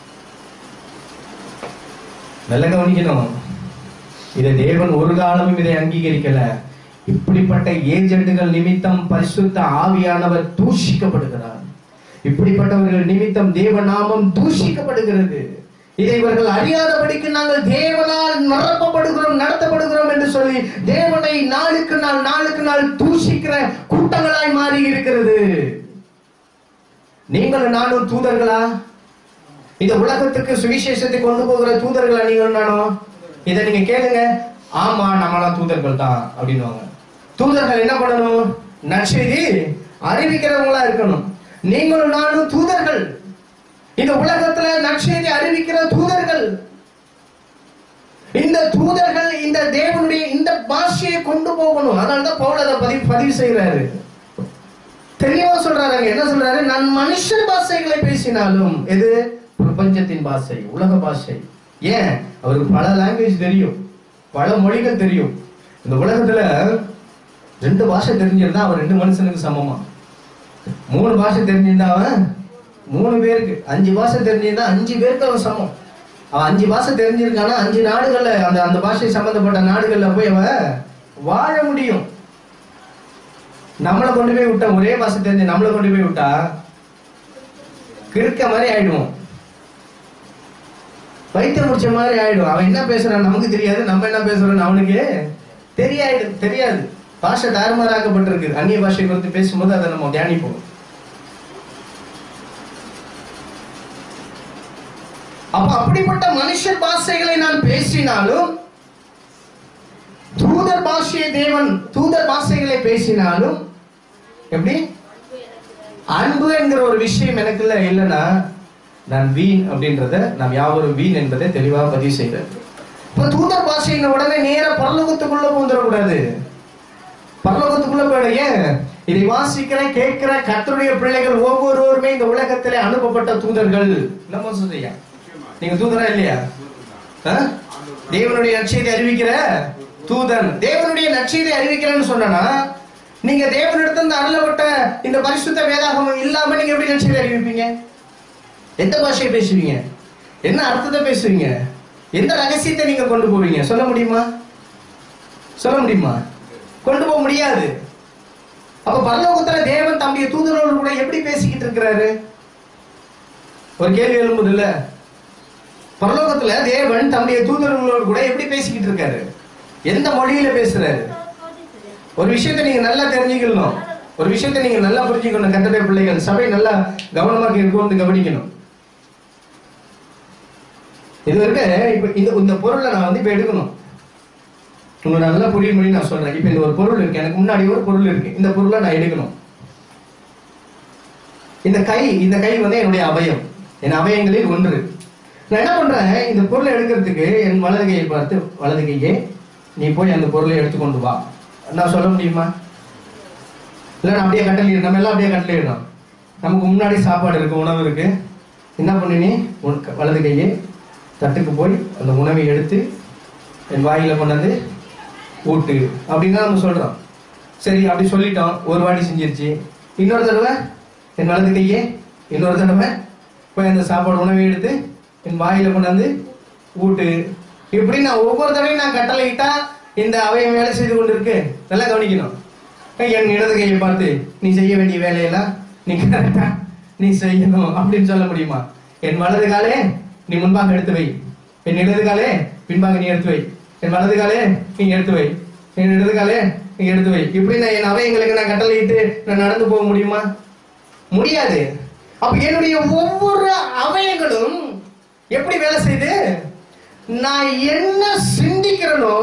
நல்ல கவனிக்கணும் இதை தேவன் ஒரு காலமும் இதை அங்கீகரிக்கல இப்படிப்பட்ட ஏஜெண்டுகள் நிமித்தம் பரிசுத்த ஆவியானவர் தூஷிக்கப்படுகிறார் இப்படிப்பட்டவர்கள் நிமித்தம் தேவ நாமம் தூஷிக்கப்படுகிறது இதை இவர்கள் அறியாதபடிக்கு நாங்கள் தேவனால் நிரப்பப்படுகிறோம் நடத்தப்படுகிறோம் என்று சொல்லி தேவனை நாளுக்கு நாள் நாளுக்கு நாள் தூஷிக்கிற கூட்டங்களாய் மாறி இருக்கிறது நீங்கள் நானும் தூதர்களா இந்த உலகத்துக்கு சுவிசேஷத்தை கொண்டு போகிற தூதர்களா நீங்கள் நானும் இதை நீங்க கேளுங்க ஆமா நம்மளாம் தூதர்கள் தான் அப்படின்னுவாங்க தூதர்கள் என்ன பண்ணணும் நற்செய்தி அறிவிக்கிறவங்களா இருக்கணும் நீங்களும் நானும் தூதர்கள் இந்த உலகத்துல நற்செய்தி அறிவிக்கிற தூதர்கள் இந்த தூதர்கள் இந்த தேவனுடைய இந்த பாஷையை கொண்டு போகணும் அதனாலதான் பவுல் அதை பதிவு பதிவு செய்யறாரு தெளிவா சொல்றாரு அங்க. என்ன சொல்றாரு நான் மனுஷ பாஷைகளை பேசினாலும் எது பிரபஞ்சத்தின் பாஷை உலக பாஷை ஏன் அவருக்கு பல லாங்குவேஜ் தெரியும் பல மொழிகள் தெரியும் இந்த உலகத்துல ரெண்டு பாஷை தெரிஞ்சிருந்தா அவன் ரெண்டு மனுஷனுக்கு சமமா மூணு பாஷை தெரிஞ்சிருந்தா அவன் மூணு பேருக்கு அஞ்சு பாஷை தெரிஞ்சிருந்தா அஞ்சு பேருக்கு அவன் சமம் அவன் அஞ்சு பாஷை தெரிஞ்சிருக்கானா அஞ்சு நாடுகள்ல அந்த அந்த பாஷை சம்பந்தப்பட்ட நாடுகள்ல போய் அவன் வாழ முடியும் நம்மளை கொண்டு போய் விட்டா ஒரே பாஷை தெரிஞ்சு நம்மளை கொண்டு போய் விட்டா கிறுக்க மாதிரி ஆயிடுவோம் வைத்தியம் முடிச்ச மாதிரி ஆயிடும் அவன் என்ன பேசுறான் நமக்கு தெரியாது நம்ம என்ன பேசுறோம் அவனுக்கு தெரியாது தெரியாது பாஷை தாறுமாறாக்கப்பட்டிருக்கு அந்நிய பாஷை குறித்து பேசும்போது அதை நம்ம தியானிப்போம் அப்ப அப்படிப்பட்ட மனுஷர் பாஷைகளை நான் பேசினாலும் தூதர் பாஷையை தேவன் தூதர் பாஷைகளை பேசினாலும் எப்படி அன்பு என்கிற ஒரு விஷயம் எனக்குள்ள இல்லைன்னா நான் வீண் அப்படின்றத நாம் யாவரும் வீண் என்பதை தெளிவாக பதிவு செய்கிறேன் இப்ப தூதர் பாஷையின் உடனே நேர பரலோகத்துக்குள்ள போந்துடக்கூடாது பரலோகத்துக்குள்ள போயிட ஏன் இதை வாசிக்கிற கேட்கிற கர்த்தருடைய பிள்ளைகள் ஒவ்வொருவருமே இந்த உலகத்திலே அனுப்பப்பட்ட தூதர்கள் நம்ம சொல்றியா நீங்க தூதரா இல்லையா ஆ? தேவனுடைய நற்செய்தி அறிவிக்கிற தூதன் தேவனுடைய நற்செய்தி அறிவிக்கிறேன்னு சொன்னா நீங்க தேவனிடத்திலிருந்து அருளப்பட்ட இந்த பரிசுத்த வேதாகமம் இல்லாம நீங்க எப்படி நற்செய்தி அறிவிப்பீங்க எந்த பாஷையை பேசுவீங்க என்ன அர்த்தத்தை பேசுவீங்க எந்த ரகசியத்தை நீங்க கொண்டு போவீங்க சொல்ல முடியுமா சொல்ல முடியுமா கொண்டு போக முடியாது அப்ப பரலோகத்துல தேவன் தம்முடைய தூதரோடு கூட எப்படி பேசிக்கிட்டு இருக்கிறாரு ஒரு கேள்வி எழும்புது இல்ல பரலோகத்துல தேவன் தம்முடைய தூதர்களோடு கூட எப்படி பேசிக்கிட்டு இருக்காரு எந்த மொழியில பேசுறாரு ஒரு விஷயத்தை நீங்க நல்லா தெரிஞ்சுக்கணும் ஒரு விஷயத்தை நீங்க நல்லா புரிஞ்சுக்கணும் கத்தடைய பிள்ளைகள் சபை நல்லா கவனமா இருக்கும் கவனிக்கணும் இது இருக்க இப்ப இந்த இந்த பொருளை நான் வந்து இப்ப எடுக்கணும் உங்களுக்கு நல்லா புரியும் மொழி நான் சொல்றேன் இப்ப இந்த ஒரு பொருள் இருக்கு எனக்கு முன்னாடி ஒரு பொருள் இருக்கு இந்த பொருளை நான் எடுக்கணும் இந்த கை இந்த கை வந்து என்னுடைய அவயம் என் அவயங்களில் ஒன்று நான் என்ன பண்றேன் இந்த பொருளை எடுக்கிறதுக்கு என் வலது கையை பார்த்து வலது கையே நீ போய் அந்த பொருளை எடுத்துக்கொண்டு வா நான் சொல்ல முடியுமா இல்ல நான் அப்படியே கட்டளை நம்ம எல்லாம் அப்படியே கட்டளையிடணும் நமக்கு முன்னாடி சாப்பாடு இருக்கு உணவு இருக்கு என்ன பண்ணு நீ உன் க- வலது கையே தட்டுக்கு போய் அந்த உணவை எடுத்து என் வாயில கொண்டாந்து ஊட்டு அப்படின்னு தான் நம்ம சொல்றோம் சரி அப்படி சொல்லிட்டோம் ஒரு வாட்டி செஞ்சிருச்சு இன்னொரு தடவை என் வலது கையே இன்னொரு தடவை போய் அந்த சாப்பாடு உணவை எடுத்து என் வாயில கொண்டாந்து ஊட்டு இப்படி நான் ஒவ்வொரு தடவையும் நான் கட்டளையிட்டா இந்த அவயம் வேலை செய்து கொண்டு இருக்கு நல்லா கவனிக்கணும் என் இடது கையை பார்த்து நீ செய்ய வேண்டிய வேலையெல்லாம் நீ கரெக்டா நீ செய்யணும் அப்படின்னு சொல்ல முடியுமா என் வலது காலே நீ முன்பாக எடுத்து வை என் இடது காலே பின்பாக நீ எடுத்து வை என் வலது காலே நீ எடுத்து வை என் இடது காலே நீ எடுத்து வை இப்படி நான் என் அவயங்களுக்கு நான் கட்டளையிட்டு நான் நடந்து போக முடியுமா முடியாது அப்ப என்னுடைய ஒவ்வொரு அவயங்களும் எப்படி வேலை செய்யுது நான் என்ன சிந்திக்கிறேனோ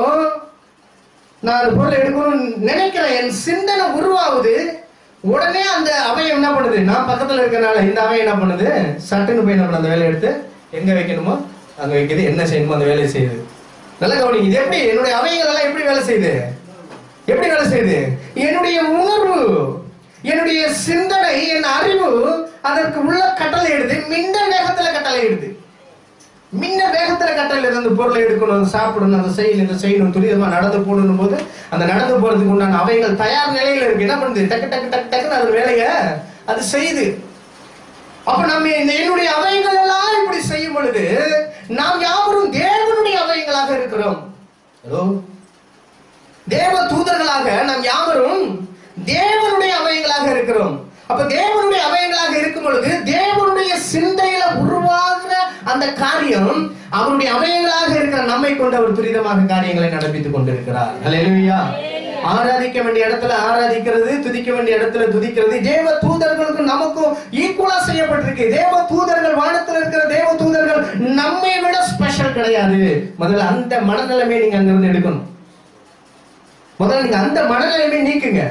நான் அந்த பொருளை எடுக்கணும்னு நினைக்கிறேன் என் சிந்தனை உருவாகுது உடனே அந்த அவயம் என்ன பண்ணுது நான் பக்கத்துல இருக்கனால இந்த அவயம் என்ன பண்ணுது சட்டுன்னு போய் என்ன பண்ணுது அந்த வேலையை எடுத்து எங்க வைக்கணுமோ அங்க வைக்குது என்ன செய்யணுமோ அந்த வேலையை செய்யுது நல்லா கவனிங்க இது எப்படி என்னுடைய அவயங்கள் எல்லாம் எப்படி வேலை செய்யுது எப்படி வேலை செய்யுது என்னுடைய உணர்வு என்னுடைய சிந்தனை என் அறிவு அதற்கு உள்ள கட்டளை எடுது மின்ன வேகத்துல கட்டளை எடுது மின்ன வேகத்துல கட்டளை இருந்து பொருளை எடுக்கணும் அதை சாப்பிடணும் அதை செய்யணும் இதை செய்யணும் துரிதமா நடந்து போடணும் போது அந்த நடந்து போறதுக்கு உண்டான அவைகள் தயார் நிலையில இருக்கு என்ன பண்ணுது டக்கு டக்கு டக்கு டக்குன்னு அது வேலைய அது செய்யுது அப்ப நம்ம இந்த என்னுடைய அவயங்கள் எல்லாம் இப்படி செய்யும் பொழுது நாம் யாவரும் தேவனுடைய அவயங்களாக இருக்கிறோம் ஹலோ தேவ தூதர்களாக நாம் யாவரும் தேவனுடைய அவயங்களாக இருக்கிறோம் அப்ப தேவனுடைய அவயங்களாக இருக்கும் பொழுது தேவனுடைய சிந்தையில உருவாகிற அந்த காரியம் அவருடைய அவயங்களாக இருக்கிற நம்மை கொண்டு அவர் துரிதமாக காரியங்களை நடப்பித்துக் கொண்டிருக்கிறார் ஹalleluya ஆராதிக்க வேண்டிய இடத்துல ஆராதிக்கிறது துதிக்க வேண்டிய இடத்துல துதிக்கிறது தேவ தூதர்களுக்கு நமக்கும் ஈக்குவலா செய்யப்பட்டிருக்கு தேவ தூதர்கள் வானத்துல இருக்கிற தேவ தூதர்கள் நம்மை விட ஸ்பெஷல் கிடையாது முதல்ல அந்த மனநிலைமையை நீங்க அங்கிருந்து எடுக்கணும் முதல்ல நீங்க அந்த மனநிலைமை நீக்குங்க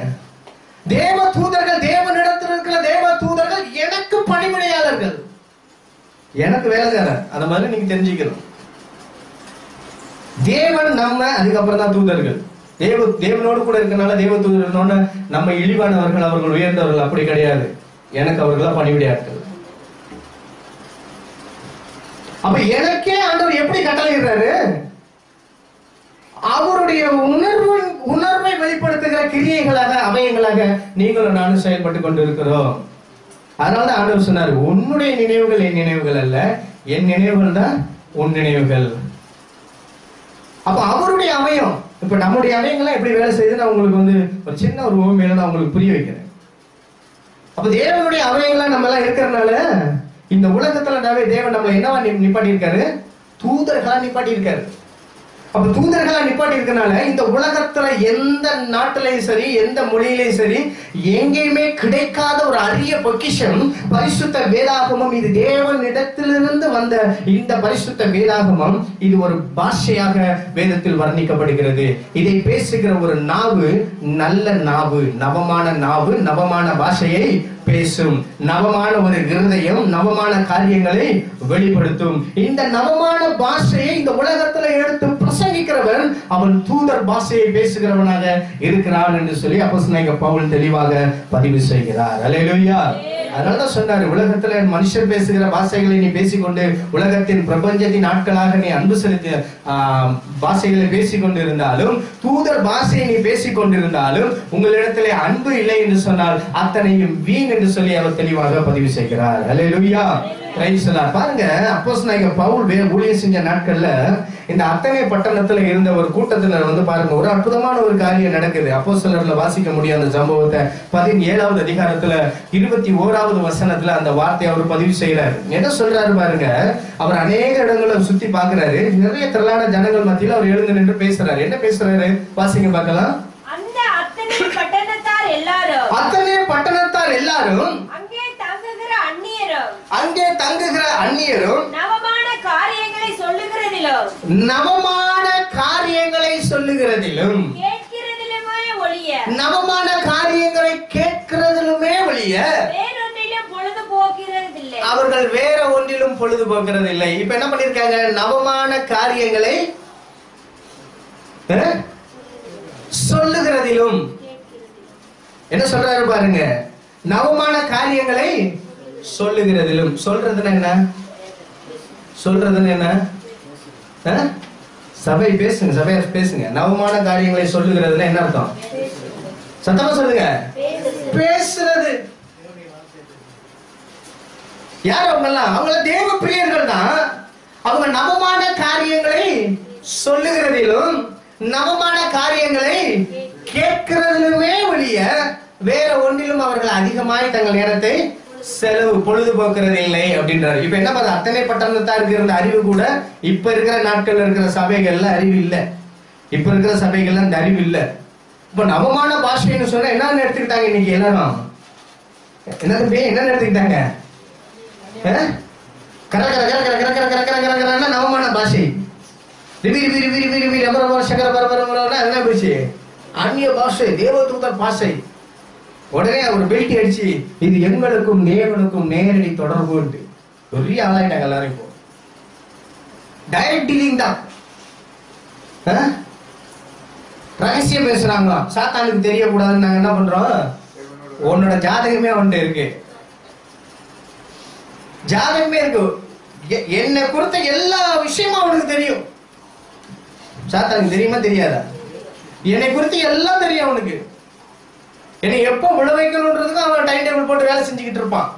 தேவ தூதர்கள் தேவனிடத்தில் இருக்கிற தேவ தூதர்கள் எனக்கு பணிவிடையாளர்கள் எனக்கு வேலைக்காரன் அந்த மாதிரி நீங்க தெரிஞ்சுக்கணும் தேவன் நம்ம அதுக்கப்புறம் தான் தூதர்கள் தேவ தேவனோடு கூட இருக்கனால தேவ தூதர்களோட நம்ம இழிவானவர்கள் அவர்கள் உயர்ந்தவர்கள் அப்படி கிடையாது எனக்கு அவர்களா பணிவிடையாட்கள் அப்ப எனக்கே ஆண்டவர் எப்படி கட்டளையிடுறாரு அவருடைய உணர்வு உணர்வை வெளிப்படுத்துகிற கிரியைகளாக அவயங்களாக நீங்களும் நானும் செயல்பட்டு கொண்டிருக்கிறோம் அதனால தான் ஆண்டவர் சொன்னார் உன்னுடைய நினைவுகள் என் நினைவுகள் அல்ல என் நினைவுகள் தான் உன் நினைவுகள் அப்ப அவருடைய அவயம் இப்ப நம்முடைய அவயங்கள்லாம் எப்படி வேலை செய்யுது நான் உங்களுக்கு வந்து ஒரு சின்ன ஒரு ஓமையில நான் உங்களுக்கு புரிய வைக்கிறேன் அப்ப தேவனுடைய அவயங்கள்லாம் நம்ம எல்லாம் இருக்கிறதுனால இந்த உலகத்துல நாவே தேவன் நம்மளை என்னவா நி- நிப்பாட்டி இருக்காரு தூதர்களா நிப்பாட்டி இருக்காரு அப்ப தூதர்களா நிப்பாட்டி இருக்கனால இந்த உலகத்துல எந்த நாட்டிலையும் சரி எந்த மொழியிலையும் சரி எங்கேயுமே கிடைக்காத ஒரு அரிய பொக்கிஷம் பரிசுத்த வேதாகமம் இது தேவனிடத்திலிருந்து வந்த இந்த பரிசுத்த வேதாகமம் இது ஒரு பாஷையாக வேதத்தில் வர்ணிக்கப்படுகிறது இதை பேசுகிற ஒரு நாவு நல்ல நாவு நவமான நாவு நவமான பாஷையை பேசும் நவமான ஒரு இருதயம் நவமான காரியங்களை வெளிப்படுத்தும் இந்த நவமான பாஷையை இந்த உலகத்துல எடுத்து பிரசங்கிக்கிறவன் அவன் தூதர் பாஷையை பேசுகிறவனாக இருக்கிறான் என்று சொல்லி அப்போ பவுல் தெளிவாக பதிவு செய்கிறார் அல்லேலூயா அதனாலதான் சொன்னாரு உலகத்துல மனுஷர் பேசுகிற பாஷைகளை நீ பேசிக்கொண்டு உலகத்தின் பிரபஞ்சத்தின் நாட்களாக நீ அன்பு செலுத்தி ஆஹ், பாஷைகளை பேசிக்கொண்டு இருந்தாலும் தூதர் பாஷையை நீ பேசிக் கொண்டிருந்தாலும் உங்களிடத்திலே அன்பு இல்லை என்று சொன்னால் அத்தனையும் வீண் என்று சொல்லி அவர் தெளிவாக பதிவு செய்கிறார் அல்லேலூயா பிரைஸ் சொன்னார் பாருங்க அப்போஸ் பவுல் வே ஊழியர் செஞ்ச நாட்கள்ல இந்த அத்தனை பட்டணத்துல இருந்த ஒரு கூட்டத்தினர் வந்து பாருங்க ஒரு அற்புதமான ஒரு காரியம் நடக்குது அப்போ வாசிக்க முடியும் அந்த சம்பவத்தை பதினேழாவது அதிகாரத்துல இருபத்தி ஓராவது வசனத்துல அந்த வார்த்தையை அவர் பதிவு செய்யறாரு என்ன சொல்றாரு பாருங்க அவர் அநேக இடங்களை சுத்தி பாக்குறாரு நிறைய திரளான ஜனங்கள் மத்தியில அவர் எழுந்து நின்று பேசுறாரு என்ன பேசுறாரு வாசிங்க பார்க்கலாம் அந்த அத்தனை பட்டணத்தார் எல்லாரும் அத்தனை பட்டணத்தார் எல்லாரும் அங்கே தங்குகிற அந்நியரும் அங்கே தங்குகிற அந்நியரும் நவமான காரியங்களை சொல்லுகிறதிலும் நவமான காரியங்களை சொல்லுகிறதிலும் கேட்கிறதிலுமே ஒழிய நவமான காரியங்களை கேட்கிறதிலுமே ஒழிய வேறொன்றிலும் பொழுது போகிறதில்லை அவர்கள் வேற ஒன்றிலும் பொழுதுபோக்குறது இல்லை இப்ப என்ன பண்ணிருக்காங்க நவமான காரியங்களை அஹ், சொல்லுகிறதிலும் என்ன சொல்றாரு பாருங்க நவமான காரியங்களை சொல்லுகிறதிலும் சொல்றதுன்னா என்ன சொல்றதுன்னு என்ன அஹ்? சபை பேசுங்க சபையா பேசுங்க நவமான காரியங்களை சொல்லுகிறதுல என்ன அர்த்தம் சத்தமா சொல்லுங்க பேசுறது யார் அவங்க எல்லாம் அவங்க தேவ பிரியர்கள் தான் அவங்க நவமான காரியங்களை சொல்லுகிறதிலும் நவமான காரியங்களை கேட்கிறதிலுமே ஒழிய வேற ஒன்றிலும் அவர்கள் அதிகமாய் தங்கள் நேரத்தை செலவு பொழுதுபோக்குறது இல்லை அப்படின்றாரு இப்ப என்ன பார்த்தா அத்தனை பட்டணத்தாருக்கு இருந்த அறிவு கூட இப்ப இருக்கிற நாட்கள்ல இருக்கிற சபைகள்ல அறிவு இல்ல இப்ப இருக்கிற சபைகள்ல அந்த அறிவு இல்ல இப்ப நவமான பாஷைன்னு சொன்னா என்னன்னு எடுத்துக்கிட்டாங்க இன்னைக்கு எல்லாரும் என்ன தம்பி என்ன எடுத்துக்கிட்டாங்க அஹ்? கர கர கர கர கர கர கர கர கர கரன்னா நவமான பாஷை ரிபி ரிபி ரிபி ரிபி ரிபி ரபர ரபர சக்கர பர பர பரன்னா என்ன போச்சு அந்நிய பாஷை தேவதூதர் பாஷை உடனே அவர் பெல்ட் அடிச்சு இது எங்களுக்கும் தேவனுக்கும் நேரடி தொடர்பு உண்டு பெரிய ஆளாயிட்டாங்க எல்லாரும் இப்போ டைரக்ட் டீலிங் தான் அஹ்? ரகசியம் பேசுறாங்களாம் சாத்தானுக்கு தெரியக்கூடாதுன்னு நாங்க என்ன பண்றோம் உன்னோட ஜாதகமே அவன்கிட்ட இருக்கு ஜாதகமே இருக்கு எ- என்னை குறித்த எல்லா விஷயமும் அவனுக்கு தெரியும் சாத்தானுக்கு தெரியுமா தெரியாதா என்னை குறித்து எல்லாம் தெரியும் அவனுக்கு என்னை எப்போ விழ வைக்கணுன்றதுக்கு அவன் டைம் டேபிள் போட்டு வேலை செஞ்சுக்கிட்டு இருப்பான்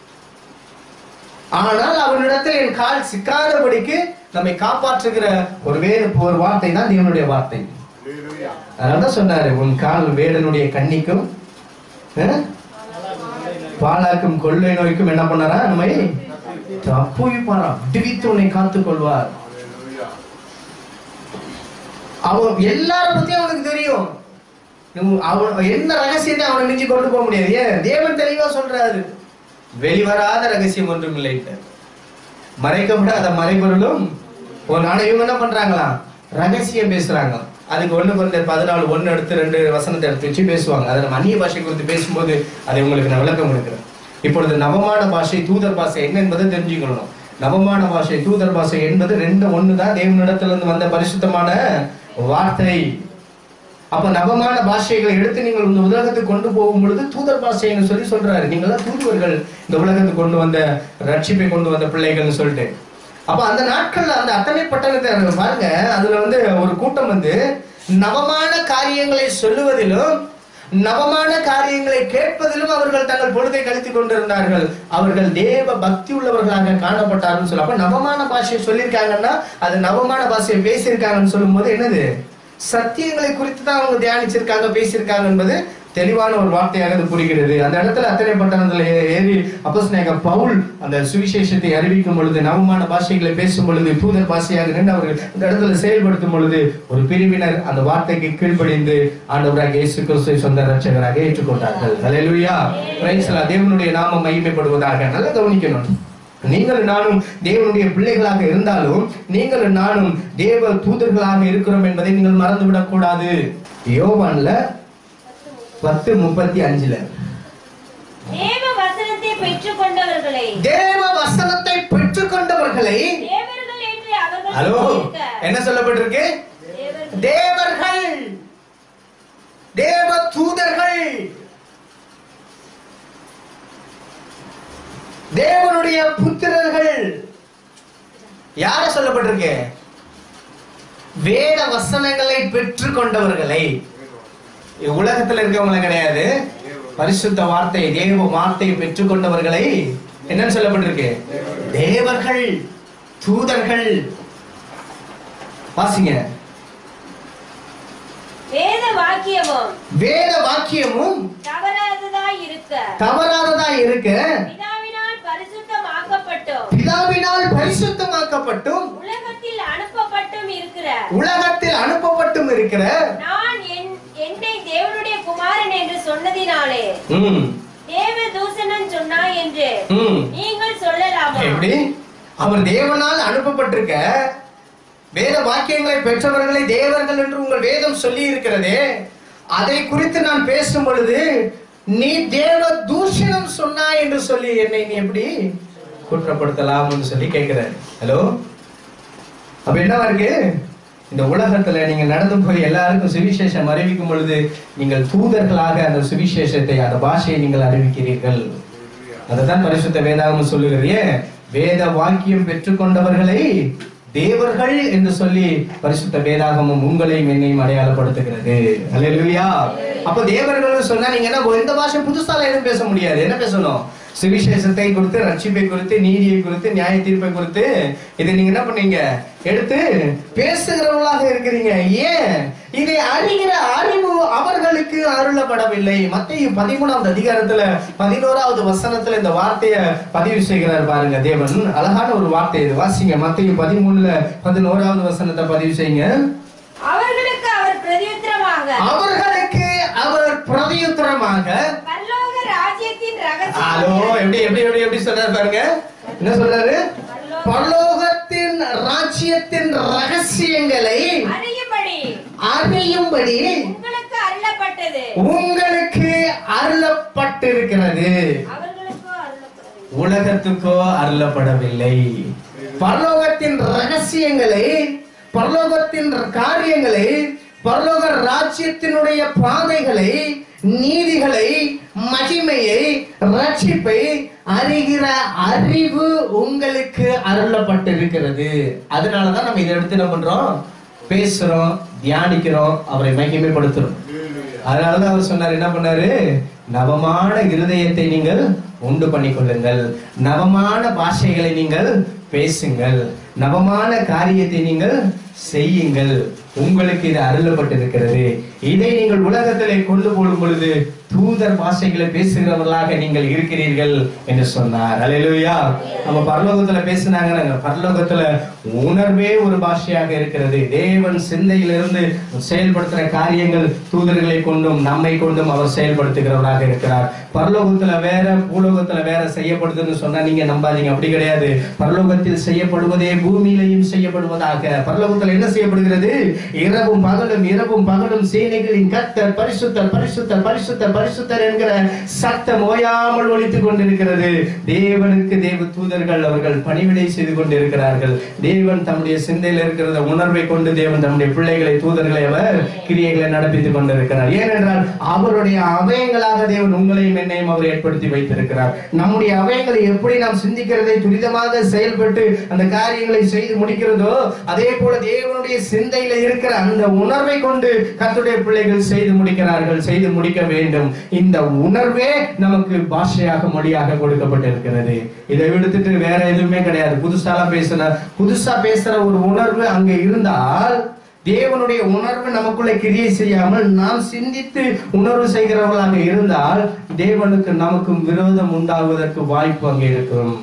ஆனால் அவனிடத்தில் என் கால் சிக்காதபடிக்கு நம்மை காப்பாற்றுகிற ஒரு வேறு ஒரு வார்த்தை தான் தேவனுடைய வார்த்தை அதனாலதான் சொன்னாரு உன் கால் வேடனுடைய கண்ணிக்கும் அஹ், பாலாக்கும் கொள்ளை நோய்க்கும் என்ன பண்ணாரா நம்மை தப்புவிப்பாரா விடுவித்து உன்னை காத்துக் கொள்வார் அவன் எல்லார பத்தியும் அவனுக்கு தெரியும் நீ- அவன் என்ன ரகசியத்தை அவனை மிஞ்சி கொண்டு போக முடியாது ஏன் தேவன் தெளிவா சொல்றாரு வெளிவராத ரகசியம் ஒன்றும் இல்லை மறைக்கப்படாத மறைபொருளும் ஒரு நாள் இவங்க என்ன பண்றாங்களா ரகசியம் பேசுறாங்க அதுக்கு ஒண்ணு கொஞ்ச பதினாலு ஒண்ணு எடுத்து ரெண்டு வசனத்தை எடுத்து வச்சு பேசுவாங்க அதை நம்ம அந்நிய பாஷை குறித்து பேசும்போது அதை உங்களுக்கு நான் விளக்கம் கொடுக்குறேன் இப்பொழுது நவமான பாஷை தூதர் பாஷை என்ன என்பதை தெரிஞ்சுக்கணும் நவமான பாஷை தூதர் பாஷை என்பது ரெண்டு ஒன்று தான் தேவனிடத்திலிருந்து வந்த பரிசுத்தமான வார்த்தை அப்ப நவமான பாஷைகளை எடுத்து நீங்கள் இந்த உலகத்துக்கு கொண்டு போகும் பொழுது தூதர் பாஷைன்னு சொல்லி சொல்றாரு நீங்க தான் தூதுவர்கள் இந்த உலகத்துக்கு கொண்டு வந்த ரட்சிப்பை கொண்டு வந்த பிள்ளைகள்னு சொல்லிட்டு அப்ப அந்த நாட்கள்ல அந்த அத்தனை பட்டணத்தை பாருங்க அதுல வந்து ஒரு கூட்டம் வந்து நவமான காரியங்களை சொல்லுவதிலும் நவமான காரியங்களை கேட்பதிலும் அவர்கள் தங்கள் பொழுதை கழித்துக் கொண்டிருந்தார்கள் அவர்கள் தேவ பக்தி உள்ளவர்களாக காணப்பட்டார்கள் சொல்ல அப்ப நவமான பாஷையை சொல்லியிருக்காங்கன்னா அது நவமான பாஷையை பேசியிருக்காங்கன்னு சொல்லும்போது என்னது சத்தியங்களை குறித்து தான் அவங்க தியானிச்சிருக்காங்க பேசியிருக்காங்க என்பது தெளிவான ஒரு வார்த்தையாக அது புரிகிறது அந்த இடத்துல அத்தனை பட்டணத்துல ஏ- ஏறி அப்போஸ்தலனாகிய பவுல் அந்த சுவிசேஷத்தை அறிவிக்கும் பொழுது நவமான பாஷைகளை பேசும் பொழுது தூதர் பாஷையாக நின்று அவர்கள் இந்த இடத்துல செயல்படுத்தும் பொழுது ஒரு பிரிவினர் அந்த வார்த்தைக்கு கீழ்ப்படிந்து ஆண்டவராக இயேசு கிறிஸ்துவை சொந்த ரட்சகராக ஏற்றுக்கொண்டார்கள் ஹalleluya பிரைஸ் தேவனுடைய நாமம் மகிமைப்படுவதாக நல்லா கவனிக்கணும் நீங்கள் நானும் தேவனுடைய பிள்ளைகளாக இருந்தாலும் நீங்கள் நானும் தேவ தூதர்களாக இருக்கிறோம் என்பதை நீங்கள் மறந்துவிடக் கூடாது யோவான்ல பத்து முப்பத்தி அஞ்சுல தேவ வசனத்தை பெற்றுக் கொண்டவர்களை தேவ வசனத்தை பெற்றுக்கொண்டவர்களை தேவர்கள் என்று அவர்கள் ஹலோ சொல்லியிருக்க. என்ன சொல்லப்பட்டிருக்கு தேவர்கள் தேவர்கள் தேவ தூதர்கள் தேவனுடைய புத்திரர்கள் யார சொல்லப்பட்டிருக்கு வேத வசனங்களை பெற்றுக்கொண்டவர்களை உலகத்துல இருக்கவங்கள கிடையாது பரிசுத்த வார்த்தை தேவ வார்த்தையை பெற்றுக்கொண்டவர்களை என்னன்னு சொல்லப்பட்டிருக்கு தேவர்கள் தூதர்கள் வாசிங்க வேத வாக்கியமும் வேத வாக்கியமும் தவறாததாய் இருக்க தவறாததா இருக்க பிதாவினால் பரிசுத்தமாக்கப்பட்டும் பிதாவினால் பரிசுத்தமாக்கப்பட்டும் உலகத்தில் அனுப்பப்பட்டும் இருக்கிற உலகத்தில் அனுப்பப்பட்டும் இருக்கிற நான் என்- என்னை தேவனுடைய குமாரன் என்று சொன்னதினாலே ம், தேவ தூசணன் சொன்னாய் என்று ம். நீங்கள் சொல்லலாமா எப்படி அவர் தேவனால் அனுப்பப்பட்டிருக்க வேத வாக்கியங்களை பெற்றவர்களை தேவர்கள் என்று உங்கள் வேதம் சொல்லி இருக்கிறதே அதை குறித்து நான் பேசும் பொழுது நீ தேவ தூஷணம் சொன்னாய் என்று சொல்லி என்னை நீ எப்படி குற்றப்படுத்தலாம்னு சொல்லி கேட்கிறார் ஹலோ அப்ப என்னவா இருக்கு இந்த உலகத்துல நீங்க நடந்து போய் எல்லாருக்கும் சுவிசேஷம் அறிவிக்கும் பொழுது நீங்கள் தூதர்களாக அந்த சுவிசேஷத்தை அந்த பாஷையை நீங்கள் அறிவிக்கிறீர்கள் அதுதான் பரிசுத்த வேதாகமம் சொல்லுகிறது ஏன் வேத வாக்கியம் பெற்றுக்கொண்டவர்களை தேவர்கள் என்று சொல்லி பரிசுத்த வேதாகமம் உங்களையும் என்னையும் அடையாளப்படுத்துகிறது அல்லேலூயா அப்ப தேவர்கள் சொன்னா நீங்க என்ன எந்த பாஷை புதுசால எதுவும் பேச முடியாது என்ன பேசணும் சுவிசேஷத்தை குறித்து ரட்சிப்பை குறித்து நீதியை குறித்து நியாய தீர்ப்பை குறித்து இதை நீங்க என்ன பண்ணீங்க எடுத்து பேசுகிறவர்களாக இருக்கிறீங்க ஏன் இதை அறிகிற அறிவு அவர்களுக்கு அருளப்படவில்லை மத்திய பதிமூணாவது அதிகாரத்துல பதினோராவது வசனத்துல இந்த வார்த்தையை பதிவு செய்கிறார் பாருங்க தேவன் அழகான ஒரு வார்த்தை இது வாசிங்க மத்திய பதிமூணுல பதினோராவது வசனத்தை பதிவு செய்யுங்க அவர்களுக்கு அவர் பிரதியுத்தரமாக அவர்களுக்கு அவர் பிரதியுத்தரமாக பரலோக ராஜ்யத்தின் ஹலோ ரகசியம் எப்படி எப்படி எப்படி எப்படி சொல்றாரு பாருங்க என்ன சொல்றாரு பரலோகத்தின் ராஜ்யத்தின் ரகசியங்களை அறியும்படி அறியும்படி உங்களுக்கு அருளப்பட்டது உங்களுக்கு அருளப்பட்டிருக்கிறது அவர்களுக்கோ அருளப்படவில்லை உலகத்துக்கோ அருளப்படவில்லை பரலோகத்தின் ரகசியங்களை பரலோகத்தின் காரியங்களை பரலோக ராஜ்யத்தினுடைய பாதைகளை நீதிகளை மகிமையை ரட்சிப்பை அறிகிற அறிவு உங்களுக்கு அருளப்பட்டிருக்கிறது அதனாலதான் நம்ம இதை எடுத்து என்ன பண்றோம் பேசுறோம் தியானிக்கிறோம் அவரை மகிமைப்படுத்துறோம் அதனாலதான் அவர் சொன்னார் என்ன பண்ணாரு நவமான இருதயத்தை நீங்கள் உண்டு பண்ணிக்கொள்ளுங்கள் நவமான பாஷைகளை நீங்கள் பேசுங்கள் நவமான காரியத்தை நீங்கள் செய்யுங்கள் உங்களுக்கு இது அருளப்பட்டிருக்கிறது இதை நீங்கள் உலகத்திலே கொண்டு போடும் பொழுது தூதர் பாஷைகளை பேசுகிறவர்களாக நீங்கள் இருக்கிறீர்கள் என்று சொன்னார் அல்லேலூயா நம்ம பரலோகத்துல பேசினாங்க பரலோகத்துல உணர்வே ஒரு பாஷையாக இருக்கிறது தேவன் சிந்தையிலிருந்து செயல்படுத்துற காரியங்கள் தூதர்களை கொண்டும் நம்மை கொண்டும் அவர் செயல்படுத்துகிறவராக இருக்கிறார் பரலோகத்துல வேற பூலோகத்துல வேற செய்யப்படுதுன்னு சொன்னா நீங்க நம்பாதீங்க அப்படி கிடையாது பரலோகத்தில் செய்யப்படுவதே பூமியிலையும் செய்யப்படுவதாக பரலோகத்துல பரலோகத்தில் என்ன செய்யப்படுகிறது இரவும் பகலும் இரவும் பகலும் சேனைகளின் கர்த்தர் பரிசுத்தர் பரிசுத்தர் பரிசுத்தர் பரிசுத்தர் என்கிற சத்தம் ஓயாமல் ஒலித்துக் கொண்டிருக்கிறது தேவனுக்கு தேவ தூதர்கள் அவர்கள் பணிவிடை செய்து கொண்டிருக்கிறார்கள் தேவன் தம்முடைய சிந்தையில் இருக்கிற உணர்வை கொண்டு தேவன் தம்முடைய பிள்ளைகளை தூதர்களை அவர் கிரியைகளை நடப்பித்துக் கொண்டிருக்கிறார் ஏனென்றால் அவருடைய அவயங்களாக தேவன் உங்களையும் என்னையும் அவர் ஏற்படுத்தி வைத்திருக்கிறார் நம்முடைய அவயங்களை எப்படி நாம் சிந்திக்கிறதை துரிதமாக செயல்பட்டு அந்த காரியங்களை செய்து முடிக்கிறதோ அதே போல தேவனுடைய சிந்தையில இருக்கிற அந்த உணர்வை கொண்டு கர்த்தருடைய பிள்ளைகள் செய்து முடிக்கிறார்கள் செய்து முடிக்க வேண்டும் இந்த உணர்வே நமக்கு பாஷையாக மொழியாக கொடுக்கப்பட்டிருக்கிறது இதை விடுத்துட்டு வேற எதுவுமே கிடையாது புதுசாலாம் பேசுற புதுசா பேசுற ஒரு உணர்வு அங்க இருந்தால் தேவனுடைய உணர்வு நமக்குள்ள கிரியை செய்யாமல் நாம் சிந்தித்து உணர்வு செய்கிறவர்களாக இருந்தால் தேவனுக்கு நமக்கும் விரோதம் உண்டாவதற்கு வாய்ப்பு அங்கே இருக்கும்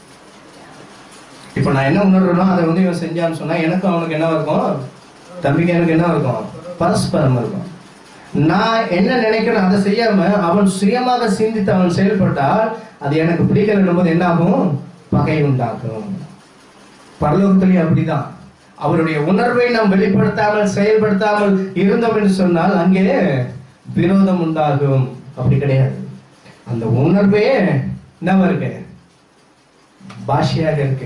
இப்ப நான் என்ன உணர்றேனோ அதை வந்து இவன் செஞ்சான்னு சொன்னா எனக்கு அவனுக்கு என்ன இருக்கும் தம்பிக்கு எனக்கு என்ன இருக்கும் பரஸ்பரம் இருக்கும் நான் என்ன நினைக்கிறேன் அதை செய்யாம அவன் சுயமாக சிந்தித்து அவன் செயல்பட்டால் அது எனக்கு பிடிக்கலன்னும் போது என்ன ஆகும் பகை உண்டாக்கும் பரலோகத்திலேயே அப்படிதான் அவருடைய உணர்வை நாம் வெளிப்படுத்தாமல் செயல்படுத்தாமல் இருந்தோம் என்று சொன்னால் அங்கே விரோதம் உண்டாகும் அப்படி கிடையாது அந்த உணர்வே என்னவா இருக்கு பாஷையாக இருக்கு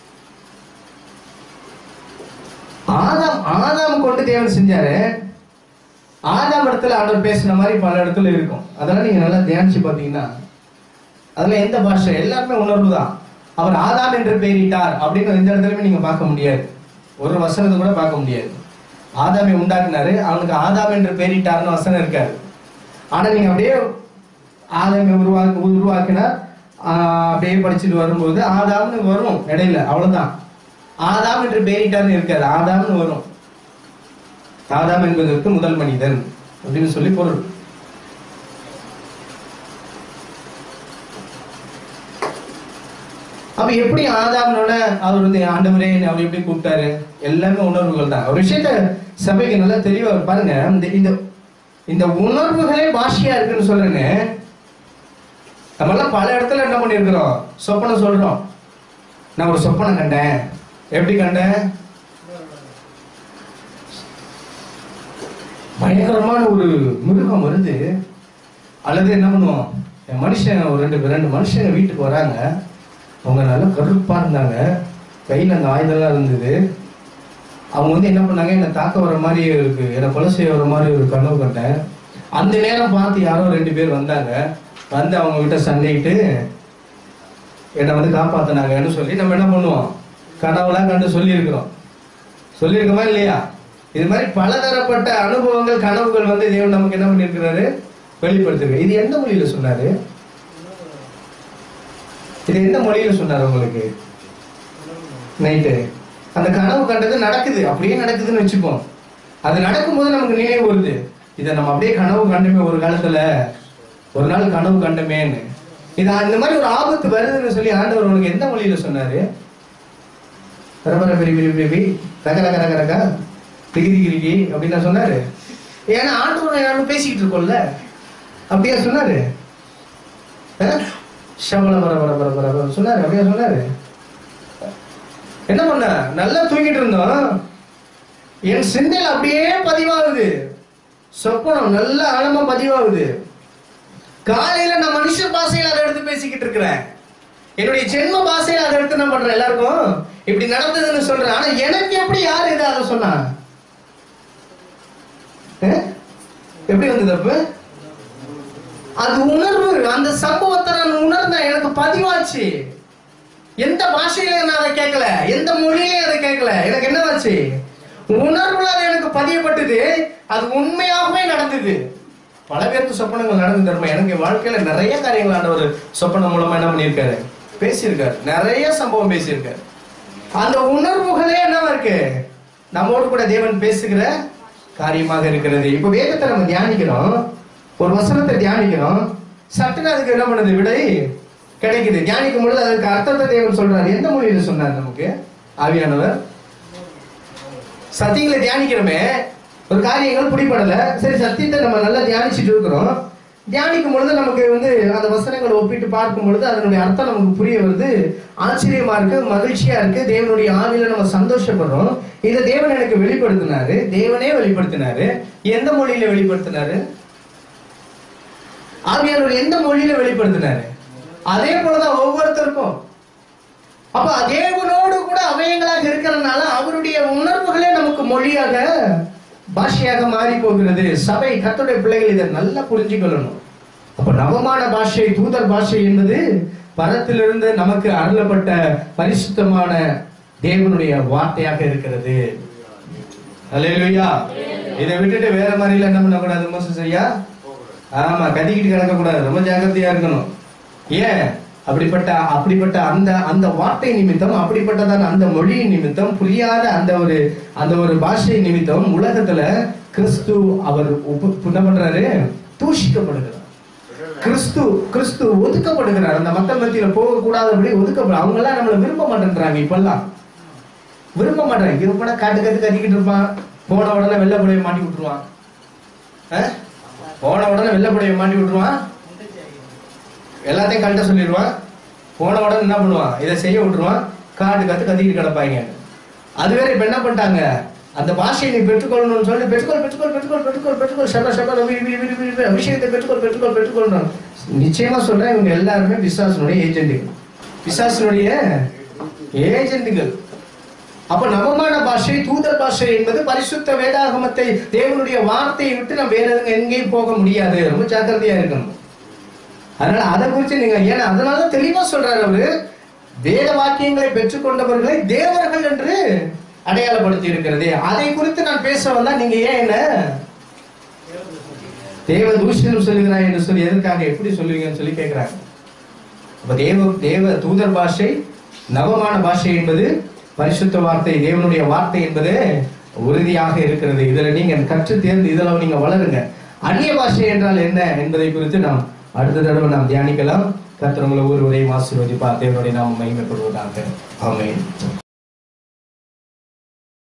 ஆதாம் ஆதாம் கொண்டு தேவன் செஞ்சாரு ஆதாம் இடத்துல ஆண்டவர் பேசின மாதிரி பல இடத்துல இருக்கும் அதெல்லாம் நீங்க நல்லா தியானிச்சு பாத்தீங்கன்னா அதுல எந்த பாஷை எல்லாருமே உணர்வு தான் அவர் ஆதாம் என்று பெயரிட்டார் அப்படின்னு எந்த இடத்துலயுமே நீங்க பார்க்க முடியாது ஒரு வசனத்தை கூட பார்க்க முடியாது ஆதாமை உண்டாக்குனாரு அவனுக்கு ஆதாம் என்று பெயரிட்டார்னு வசனம் இருக்காது ஆனா நீங்க அப்படியே ஆதாமை உருவாக்கு உருவாக்கினா ஆஹ், அப்படியே படிச்சுட்டு வரும்போது ஆதாம்னு வரும் இடையில அவ்வளவுதான் ஆதாம் என்று பெயரிட்டார்னு இருக்காது ஆதாம்னு வரும் ஆதாம் என்பதற்கு முதல் மனிதன் அப்படின்னு சொல்லி பொருள் அப்ப எப்படி ஆதாம்னோட அவர் வந்து ஆண்டவரே அவர் எப்படி கூப்பிட்டாரு எல்லாமே உணர்வுகள் தான் ஒரு விஷயத்த சபைக்கு நல்லா தெளிவா பாருங்க இந்த இந்த இந்த உணர்வுகளே பாஷையா இருக்குன்னு சொல்றேங்க நம்ம எல்லாம் பல இடத்துல என்ன பண்ணிருக்கிறோம் சொப்பனை சொல்றோம் நான் ஒரு சொப்பனை கண்டேன் எப்படி கண்டேன் பயங்கரமான ஒரு மிருகம் வருது அல்லது என்ன பண்ணுவோம் என் மனுஷன் ஒரு ரெண்டு ரெண்டு மனுஷங்க வீட்டுக்கு வராங்க அவங்க நல்லா கருப்பா இருந்தாங்க கையில அந்த ஆயுதம்லாம் இருந்தது அவங்க வந்து என்ன பண்ணாங்க என்னை தாக்க வர மாதிரி இருக்கு என்னை கொலை செய்ய வர மாதிரி ஒரு கனவு கண்டேன் அந்த நேரம் பார்த்து யாரோ ரெண்டு பேர் வந்தாங்க வந்து அவங்க கிட்ட சண்டையிட்டு என்னை வந்து காப்பாத்தினாங்கன்னு சொல்லி நம்ம என்ன பண்ணுவோம் கனவுலாம் கண்டு சொல்லியிருக்கிறோம் சொல்லியிருக்கோமா இல்லையா இது மாதிரி பலதரப்பட்ட அனுபவங்கள் கனவுகள் வந்து தேவன் நமக்கு என்ன பண்ணியிருக்கிறாரு வெளிப்படுத்திருக்கு இது எந்த மொழியில சொன்னாரு இது எந்த மொழியில சொன்னாரு உங்களுக்கு நைட்டு அந்த கனவு கண்டது நடக்குது அப்படியே நடக்குதுன்னு வச்சுப்போம் அது நடக்கும்போது நமக்கு நினைவு வருது இதை நம்ம அப்படியே கனவு கண்டமே ஒரு காலத்துல ஒரு நாள் கனவு கண்டமேன்னு இது இந்த மாதிரி ஒரு ஆபத்து வருதுன்னு சொல்லி ஆண்டவர் உனக்கு எந்த மொழியில சொன்னாரு ரபர பெரி பெரி பெரி ரக ரக ரக ரக திகிரி கிரிகி அப்படின்னு நான் சொன்னாரு ஏன்னா ஆண்டவர் யாரும் பேசிக்கிட்டு இருக்கோம்ல அப்படியா சொன்னாரு அஹ்? சபல வர வர வர வர வர சொன்னாரு அப்படியா சொன்னாரு என்ன பண்ண நல்லா தூங்கிட்டு இருந்தோம் என் சிந்தையில் அப்படியே பதிவாகுது சொப்பனம் நல்ல ஆழமா பதிவாகுது காலையில நான் மனுஷ பாஷையில அதை எடுத்து பேசிக்கிட்டு இருக்கிறேன் என்னுடைய ஜென்ம பாஷையில அதை எடுத்து என்ன பண்றேன் எல்லாருக்கும் இப்படி நடந்ததுன்னு சொல்றேன் ஆனா எனக்கு எப்படி யார் இதை அதை சொன்னா அஹ்? எப்படி வந்தது அப்ப அது உணர்வு அந்த சம்பவத்தை நான் உணர்ந்தேன் எனக்கு பதிவாச்சு எந்த பாஷையில நான் அதை கேட்கல எந்த மொழியிலையும் அதை கேட்கல எனக்கு என்னவாச்சு உணர்வுல அது எனக்கு பதியப்பட்டது அது உண்மையாகவே நடந்தது பல பேருக்கு சொப்பனங்கள் நடந்து தருமா எனக்கு என் வாழ்க்கையில நிறைய காரியங்கள் ஆண்டவர் சொப்பனம் மூலமா என்ன பண்ணியிருக்காரு பேசியிருக்காரு நிறைய சம்பவம் பேசியிருக்காரு அந்த உணர்வுகளே என்னவா இருக்கு நம்மோடு கூட தேவன் பேசுகிற காரியமாக இருக்கிறது இப்ப வேதத்தை நம்ம தியானிக்கிறோம் ஒரு வசனத்தை தியானிக்கிறோம் சட்டுன்னு அதுக்கு என்ன பண்ணுது விடை கிடைக்குது தியானிக்கும் பொழுது அதுக்கு அர்த்தத்தை தேவன் சொல்றாரு எந்த மொழியில சொன்னார் நமக்கு ஆவியானவர் சத்தியங்களை தியானிக்கிறோமே ஒரு காரியங்கள் பிடிபடல சரி சத்தியத்தை நம்ம நல்லா தியானிச்சுட்டு இருக்கிறோம் தியானிக்கும் பொழுது நமக்கு வந்து அந்த வசனங்களை ஒப்பிட்டு பார்க்கும் பொழுது அதனுடைய அர்த்தம் நமக்கு புரிய வருது ஆச்சரியமா இருக்கு மகிழ்ச்சியா இருக்கு தேவனுடைய ஆவியில நம்ம சந்தோஷப்படுறோம் இதை தேவன் எனக்கு வெளிப்படுத்தினாரு தேவனே வெளிப்படுத்தினாரு எந்த மொழியில வெளிப்படுத்தினாரு ஆவியானவர் எந்த மொழியில வெளிப்படுத்தினாரு அதே போலதான் ஒவ்வொருத்தருக்கும் அப்ப தேவனோடு கூட அவயங்களாக இருக்கிறதுனால அவருடைய உணர்வுகளே நமக்கு மொழியாக பாஷையாக மாறி போகிறது சபை கர்த்தருடைய பிள்ளைகள் இதை நல்லா புரிஞ்சுக்கொள்ளணும் அப்ப நவமான பாஷை தூதர் பாஷை என்பது பரத்திலிருந்து நமக்கு அருளப்பட்ட பரிசுத்தமான தேவனுடைய வார்த்தையாக இருக்கிறது அல்லேலூயா இதை விட்டுட்டு வேற மாதிரில என்ன பண்ணக்கூடாது மோசஸ் ஐயா ஆமா கத்திக்கிட்டு கிடக்க கூடாது ரொம்ப ஜாக்கிரதையா இருக்கணும் ஏன் அப்படிப்பட்ட அப்படிப்பட்ட அந்த அந்த வார்த்தை நிமித்தம் அப்படிப்பட்டதான அந்த மொழி நிமித்தம் புரியாத அந்த ஒரு அந்த ஒரு பாஷை நிமித்தம் உலகத்துல கிறிஸ்து அவர் உப்பு- என்ன பண்றாரு தூஷிக்கப்படுகிறார் கிறிஸ்து கிறிஸ்து ஒதுக்கப்படுகிறார் அந்த மக்கள் மத்தியில போகக்கூடாதபடி ஒதுக்கப்பட அவங்க எல்லாம் நம்மள விரும்ப மாட்டேன்றாங்க இப்பெல்லாம் விரும்ப மாட்டாங்க இருப்பனா காட்டு கத்து கத்திக்கிட்டு இருப்பான் போன உடனே வெள்ளை புடைய மாட்டி விட்டுருவான் அஹ்? போன உடனே வெள்ளை புடைய மாட்டி விட்டுருவான் எல்லாத்தையும் கழட்ட சொல்லிடுவான் போன உடனே என்ன பண்ணுவான் இதை செய்ய விட்டுருவான் காட்டு கத்து கத்திக்கிட்டு கிடப்பாங்க அது வேற இப்ப என்ன பண்ணிட்டாங்க அந்த பாஷையை நீ பெற்றுக்கொள்ளணும்னு சொல்லி பெற்றுக்கொள் பெற்றுக்கொள் பெற்றுக்கொள் பெற்றுக்கொள் பெற்றுக்கொள் சபா சபா விரி விரி விரி விரி விரி அபிஷேகத்தை பெற்றுக்கொள் பெற்றுக்கொள் பெற்றுக்கொள்றான் நிச்சயமா சொல்றேன் இவங்க எல்லாருமே பிசாசனுடைய ஏஜென்ட்டுகள் பிசாசனுடைய ஏஜென்ட்டுகள் அப்ப நவமான பாஷை தூதர் பாஷை என்பது பரிசுத்த வேதாகமத்தை தேவனுடைய வார்த்தையை விட்டு நம்ம வேற எதுங்க எங்கேயும் போக முடியாது ரொம்ப ஜாக்கிரதையா இருக்கணும் அதனால அதை குறித்து நீங்க ஏன்னா அதனால தெளிவா சொல்றாரு அவரு வேத வாக்கியங்களை பெற்றுக்கொண்டவர்களை தேவர்கள் என்று அடையாளப்படுத்தி இருக்கிறது அதை குறித்து நான் பேச வந்தா நீங்க ஏன் என்ன தேவ தூஷணம் சொல்லுகிறாய் என்று சொல்லி எதற்காக எப்படி சொல்லுவீங்கன்னு சொல்லி கேட்கிறாங்க அப்ப தேவ தேவ தூதர் பாஷை நவமான பாஷை என்பது பரிசுத்த வார்த்தை தேவனுடைய வார்த்தை என்பது உறுதியாக இருக்கிறது இதுல நீங்க கற்று தேர்ந்து இதுல நீங்க வளருங்க அந்நிய பாஷை என்றால் என்ன என்பதை குறித்து நாம் அடுத்த தடவை நாம் தியானிக்கலாம் கர்த்தர் உங்களை ஒருவரையும் ஆசீர்வதிப்பார் தேவனுடைய நாம் மகிமைப்படுவதாக ஆமென்